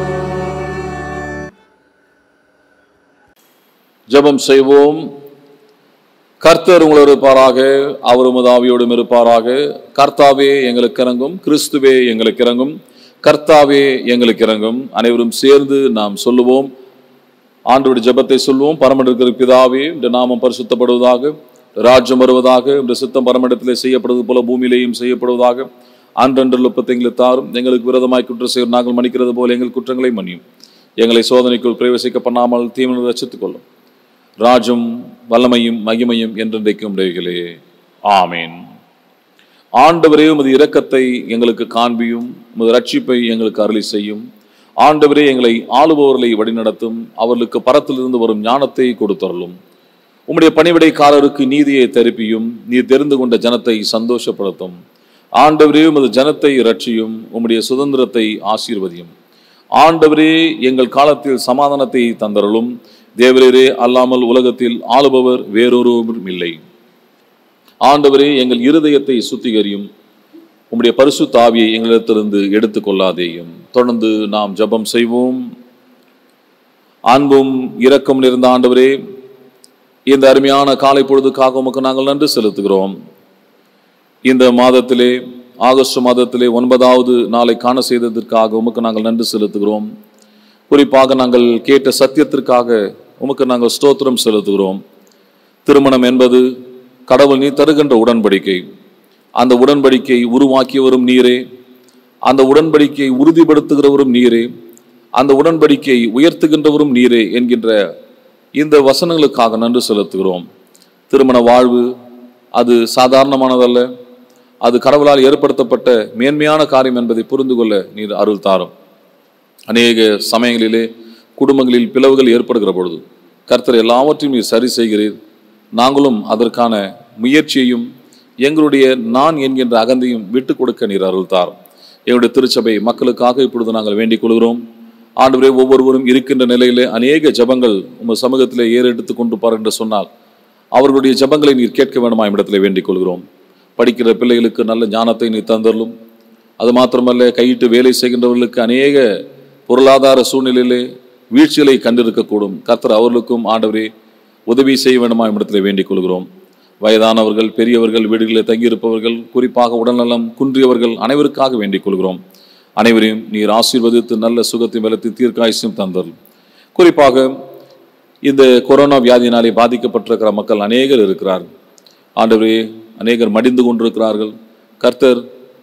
ஜெபம் செய்வோம் கர்த்தர் உங்களோடு இருப்பாராக அவர் உமது ஆவியோடும் இருப்பாராக கர்த்தாவே எங்களுக்கு இறங்கும் கிறிஸ்துவே எங்களுக்கு இறங்கும் கர்த்தாவே எங்களுக்கு இறங்கும் அனைவரும் சேர்ந்து நாம் சொல்லுவோம் ஆண்டோட ஜெபத்தை சொல்வோம் பரமண்டிருக்கிற பிதாவே இந்த நாமம் பரிசுத்தப்படுவதாக ராஜ்யம் வருவதாக இந்த சித்தம் பரமண்டத்திலே செய்யப்படுவது போல பூமியிலேயும் செய்யப்படுவதாக அன்றன்று லுப்பத்தை எங்களுக்கு தாரும் எங்களுக்கு விரோதமாய் குற்றம் செய்ய நாங்கள் மன்னிக்கிறது போல எங்கள் குற்றங்களை மன்னியும் எங்களை சோதனைக்குள் பிரவேசிக்க பண்ணாமல் தீவிர ரசித்துக் கொள்ளும் ராஜும் வல்லமையும் மகிமையும் என்றென்றைக்கும் உடையகளே ஆமேன் ஆண்டவரே உமது இரக்கத்தை எங்களுக்கு காண்பியும் உமது ரட்சிப்பை எங்களுக்கு அருளி செய்யும் ஆண்டவரே எங்களை ஆளுபவர்களை வழிநடத்தும் அவர்களுக்கு பரத்திலிருந்து வரும் ஞானத்தை கொடுத்தருளும் உம்முடைய பணிவிடைக்காரருக்கு நீதியை தெரிப்பியும் நீர் தெரிந்து கொண்ட ஜனத்தை சந்தோஷப்படுத்தும் ஆண்டவரே உமது ஜனத்தை இரட்சியும் உம்முடைய சுதந்திரத்தை ஆசீர்வதியும் ஆண்டவரே எங்கள் காலத்தில் சமாதானத்தை தந்தருளும் தேவரே அல்லாமல் உலகத்தில் ஆளுபவர் வேறொருவரும் இல்லை ஆண்டவரே எங்கள் இருதயத்தை சுத்திகரியும் உம்முடைய பரிசுத்த ஆவியை எங்களிடத்திலிருந்து எடுத்துக் கொள்ளாதேயும் தொடர்ந்து நாம் ஜெபம் செய்வோம் அன்பும் இரக்கம் நிறைந்த ஆண்டவரே இந்த அருமையான காலை பொழுதுக்காக உமக்கு நாங்கள் நன்றி செலுத்துகிறோம் இந்த மாதத்திலே ஆகஸ்ட் மாதத்திலே ஒன்பதாவது நாளை காண செய்ததற்காக உமக்கு நாங்கள் நன்றி செலுத்துகிறோம் குறிப்பாக நாங்கள் கேட்ட சத்தியத்திற்காக உமக்கு நாங்கள் ஸ்தோத்திரம் செலுத்துகிறோம் திருமணம் என்பது கடவுள் நீ தருகின்ற உடன்படிக்கை அந்த உடன்படிக்கை உருவாக்கியவரும் நீரே அந்த உடன்படிக்கை உறுதிப்படுத்துகிறவரும் நீரே அந்த உடன்படிக்கை உயர்த்துகின்றவரும் நீரே என்கின்ற இந்த வசனங்களுக்காக நன்றி செலுத்துகிறோம் திருமண வாழ்வு அது சாதாரணமானதல்ல அது கடவுளால் ஏற்படுத்தப்பட்ட மேன்மையான காரியம் என்பதை புரிந்து கொள்ள நீர் அருள் தாரும் அநேக சமயங்களிலே குடும்பங்களில் பிளவுகள் ஏற்படுகிற பொழுது கர்த்தர் எல்லாவற்றையும் நீர் சரி செய்கிறீர் நாங்களும் அதற்கான முயற்சியையும் எங்களுடைய நான் என்கின்ற அகந்தையும் விட்டு கொடுக்க நீர் அருள் தாரும் எங்களுடைய திருச்சபை மக்களுக்காக இப்பொழுது நாங்கள் வேண்டிக் கொள்கிறோம் ஆண்டவரே ஒவ்வொருவரும் இருக்கின்ற நிலையிலே அநேக ஜெபங்கள் உங்கள் சமூகத்திலே ஏறெடுத்து கொண்டு பார் என்று சொன்னால் அவர்களுடைய ஜெபங்களை நீர் கேட்க வேண்டுமா இடத்திலே வேண்டிக் கொள்கிறோம் படிக்கிற பிள்ளைகளுக்கு நல்ல ஞானத்தை நீ தந்தரலும் அது மாத்திரமல்ல கையிட்டு வேலை செய்கின்றவர்களுக்கு அநேக பொருளாதார சூழ்நிலையிலே வீழ்ச்சிகளை கண்டிருக்கக்கூடும் கர்த்தர் அவர்களுக்கும் ஆண்டவரே உதவி செய்ய வேண்டுமா இடத்திலே வேண்டிக் கொள்கிறோம் வயதானவர்கள் பெரியவர்கள் வீடுகளில் தங்கியிருப்பவர்கள் குறிப்பாக உடல்நலம் குன்றியவர்கள் அனைவருக்காக வேண்டிக் கொள்கிறோம் அனைவரையும் நீர் ஆசீர்வதித்து நல்ல சுகத்தையும் பலத்தையும் தீர்க்காயுசையும் தந்தரும் குறிப்பாக இந்த கொரோனா வியாதியினாலே பாதிக்கப்பட்டிருக்கிற மக்கள் அநேகர் இருக்கிறார்கள் ஆண்டவரே அநேகர் மடிந்து கொண்டிருக்கிறார்கள் கர்த்தர்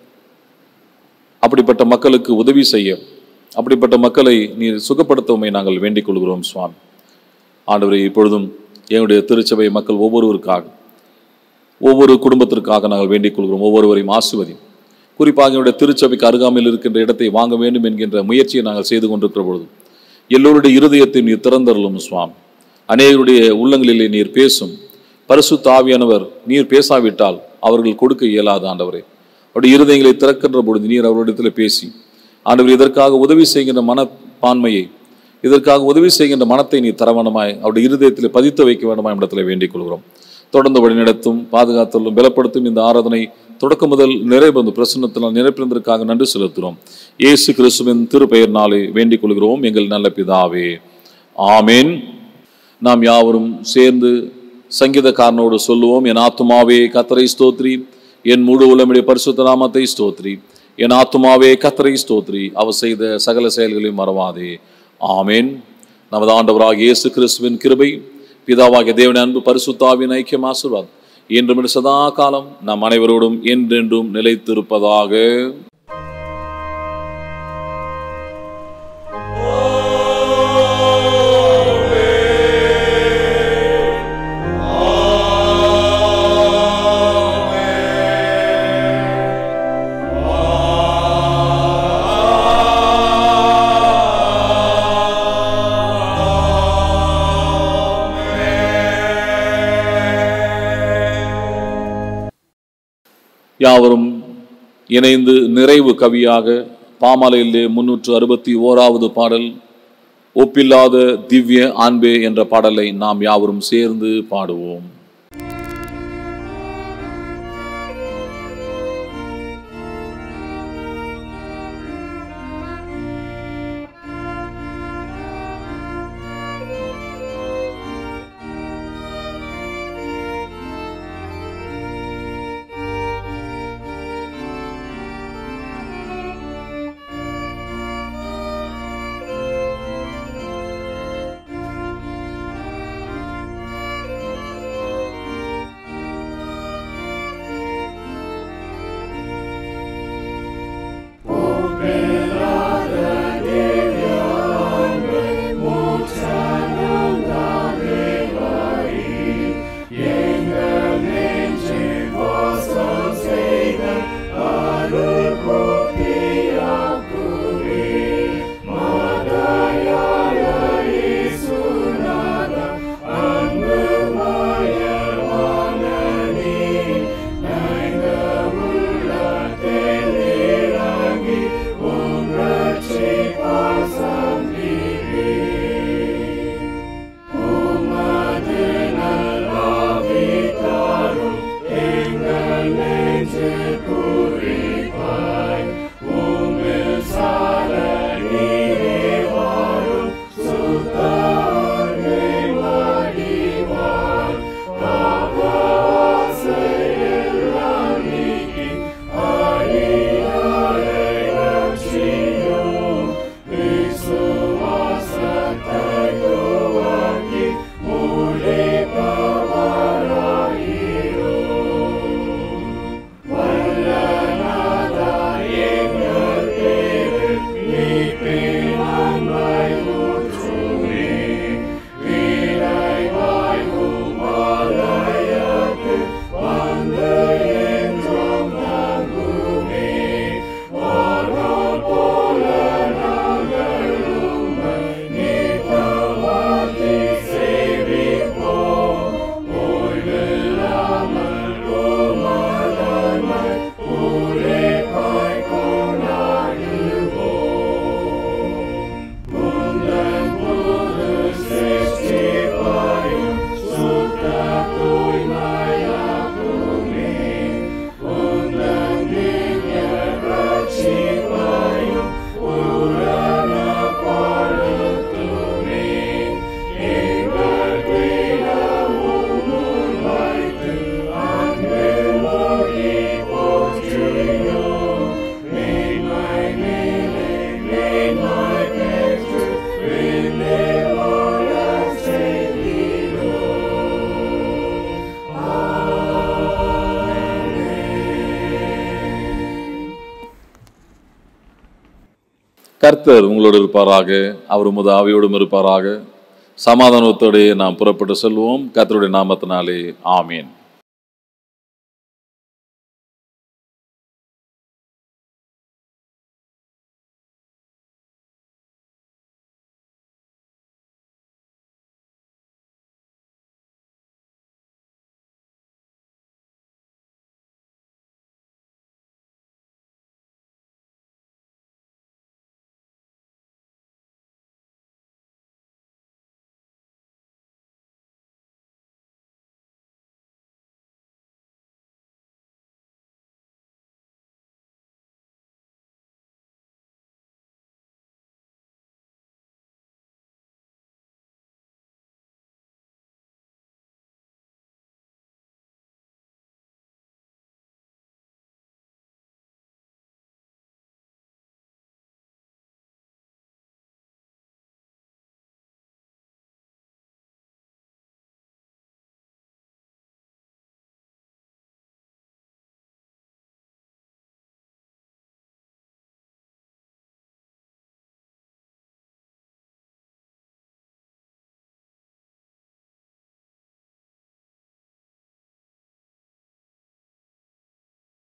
அப்படிப்பட்ட மக்களுக்கு உதவி செய்ய அப்படிப்பட்ட மக்களை நீர் சுகப்படுத்தவுமை நாங்கள் வேண்டிக் கொள்கிறோம் சுவாமி ஆண்டவரே இப்பொழுதும் எங்களுடைய திருச்சபை மக்கள் ஒவ்வொருவருக்காக ஒவ்வொரு குடும்பத்திற்காக நாங்கள் வேண்டிக் கொள்கிறோம் ஒவ்வொருவரையும் ஆசிர்வதியும் குறிப்பாக என்னுடைய திருச்சபைக்கு அருகாமையில் இருக்கின்ற இடத்தை வாங்க வேண்டும் என்கின்ற முயற்சியை நாங்கள் செய்து கொண்டிருக்கிற பொழுது எல்லோருடைய இருதயத்தை நீர் திறந்தருளும் சுவாமி அநேகருடைய உள்ளங்களிலே நீர் பேசும் பரிசுத்த ஆவியானவர் நீர் பேசாவிட்டால் அவர்கள் கொடுக்க இயலாத ஆண்டவரே அவருடைய இருதயங்களை திறக்கின்ற பொழுது நீர் அவரிடத்தில் பேசி ஆண்டவர் இதற்காக உதவி செய்கின்ற மனப்பான்மையை இதற்காக உதவி செய்கின்ற மனத்தை நீ தரவணமாய் அவருடைய இருதயத்தில் பதித்து வைக்க வேண்டுமாய் இடத்துல வேண்டிக் கொள்கிறோம் தொடர்ந்து வழிநடத்தும் பாதுகாத்தலும் பலப்படுத்தும் இந்த ஆராதனை தொடக்கம் முதல் நிறைவு பிரசன்னத்தினால் நிறைப்பிருந்ததற்காக நன்றி செலுத்துகிறோம் இயேசு கிறிஸ்துவின் திருப்பெயர்னாலே வேண்டிக் கொள்கிறோம் எங்கள் நல்ல பிதாவே ஆமேன் நாம் யாவரும் சேர்ந்து சங்கீதக்காரனோடு சொல்லுவோம் என் ஆத்துமாவே கத்தரை ஸ்தோத்ரி என் முழு உலமுடைய பரிசுத்த நாமத்தை ஸ்தோத்ரி என் ஆத்துமாவே கத்தரை ஸ்தோத்ரி அவர் செய்த சகல செயல்களையும் மறவாதே ஆமேன் நமது ஆண்டவராக இயேசு கிறிஸ்துவின் கிருபை பிதாவாகிய தேவனின் அன்பு பரிசுத்தாவின் ஐக்கியம் ஆசீர்வாதம் என்றும் சதா காலம் நம் அனைவரோடும் என்றென்றும் நிலைத்திருப்பதாக யாவரும் இணைந்து நிறைவு கவியாக பாமாலையிலே முன்னூற்று அறுபத்தி ஓராவது பாடல் ஒப்பில்லாத திவ்ய ஆண்பே என்ற பாடலை நாம் யாவரும் சேர்ந்து பாடுவோம் கர்த்தர் உங்களோடு இருப்பாராக அவர் உமது ஆவியோடும் இருப்பாராக சமாதானத்தோടെ நாம் புறப்பட்டு செல்வோம் கர்த்தருடைய நாமத்தினாலே ஆமீன்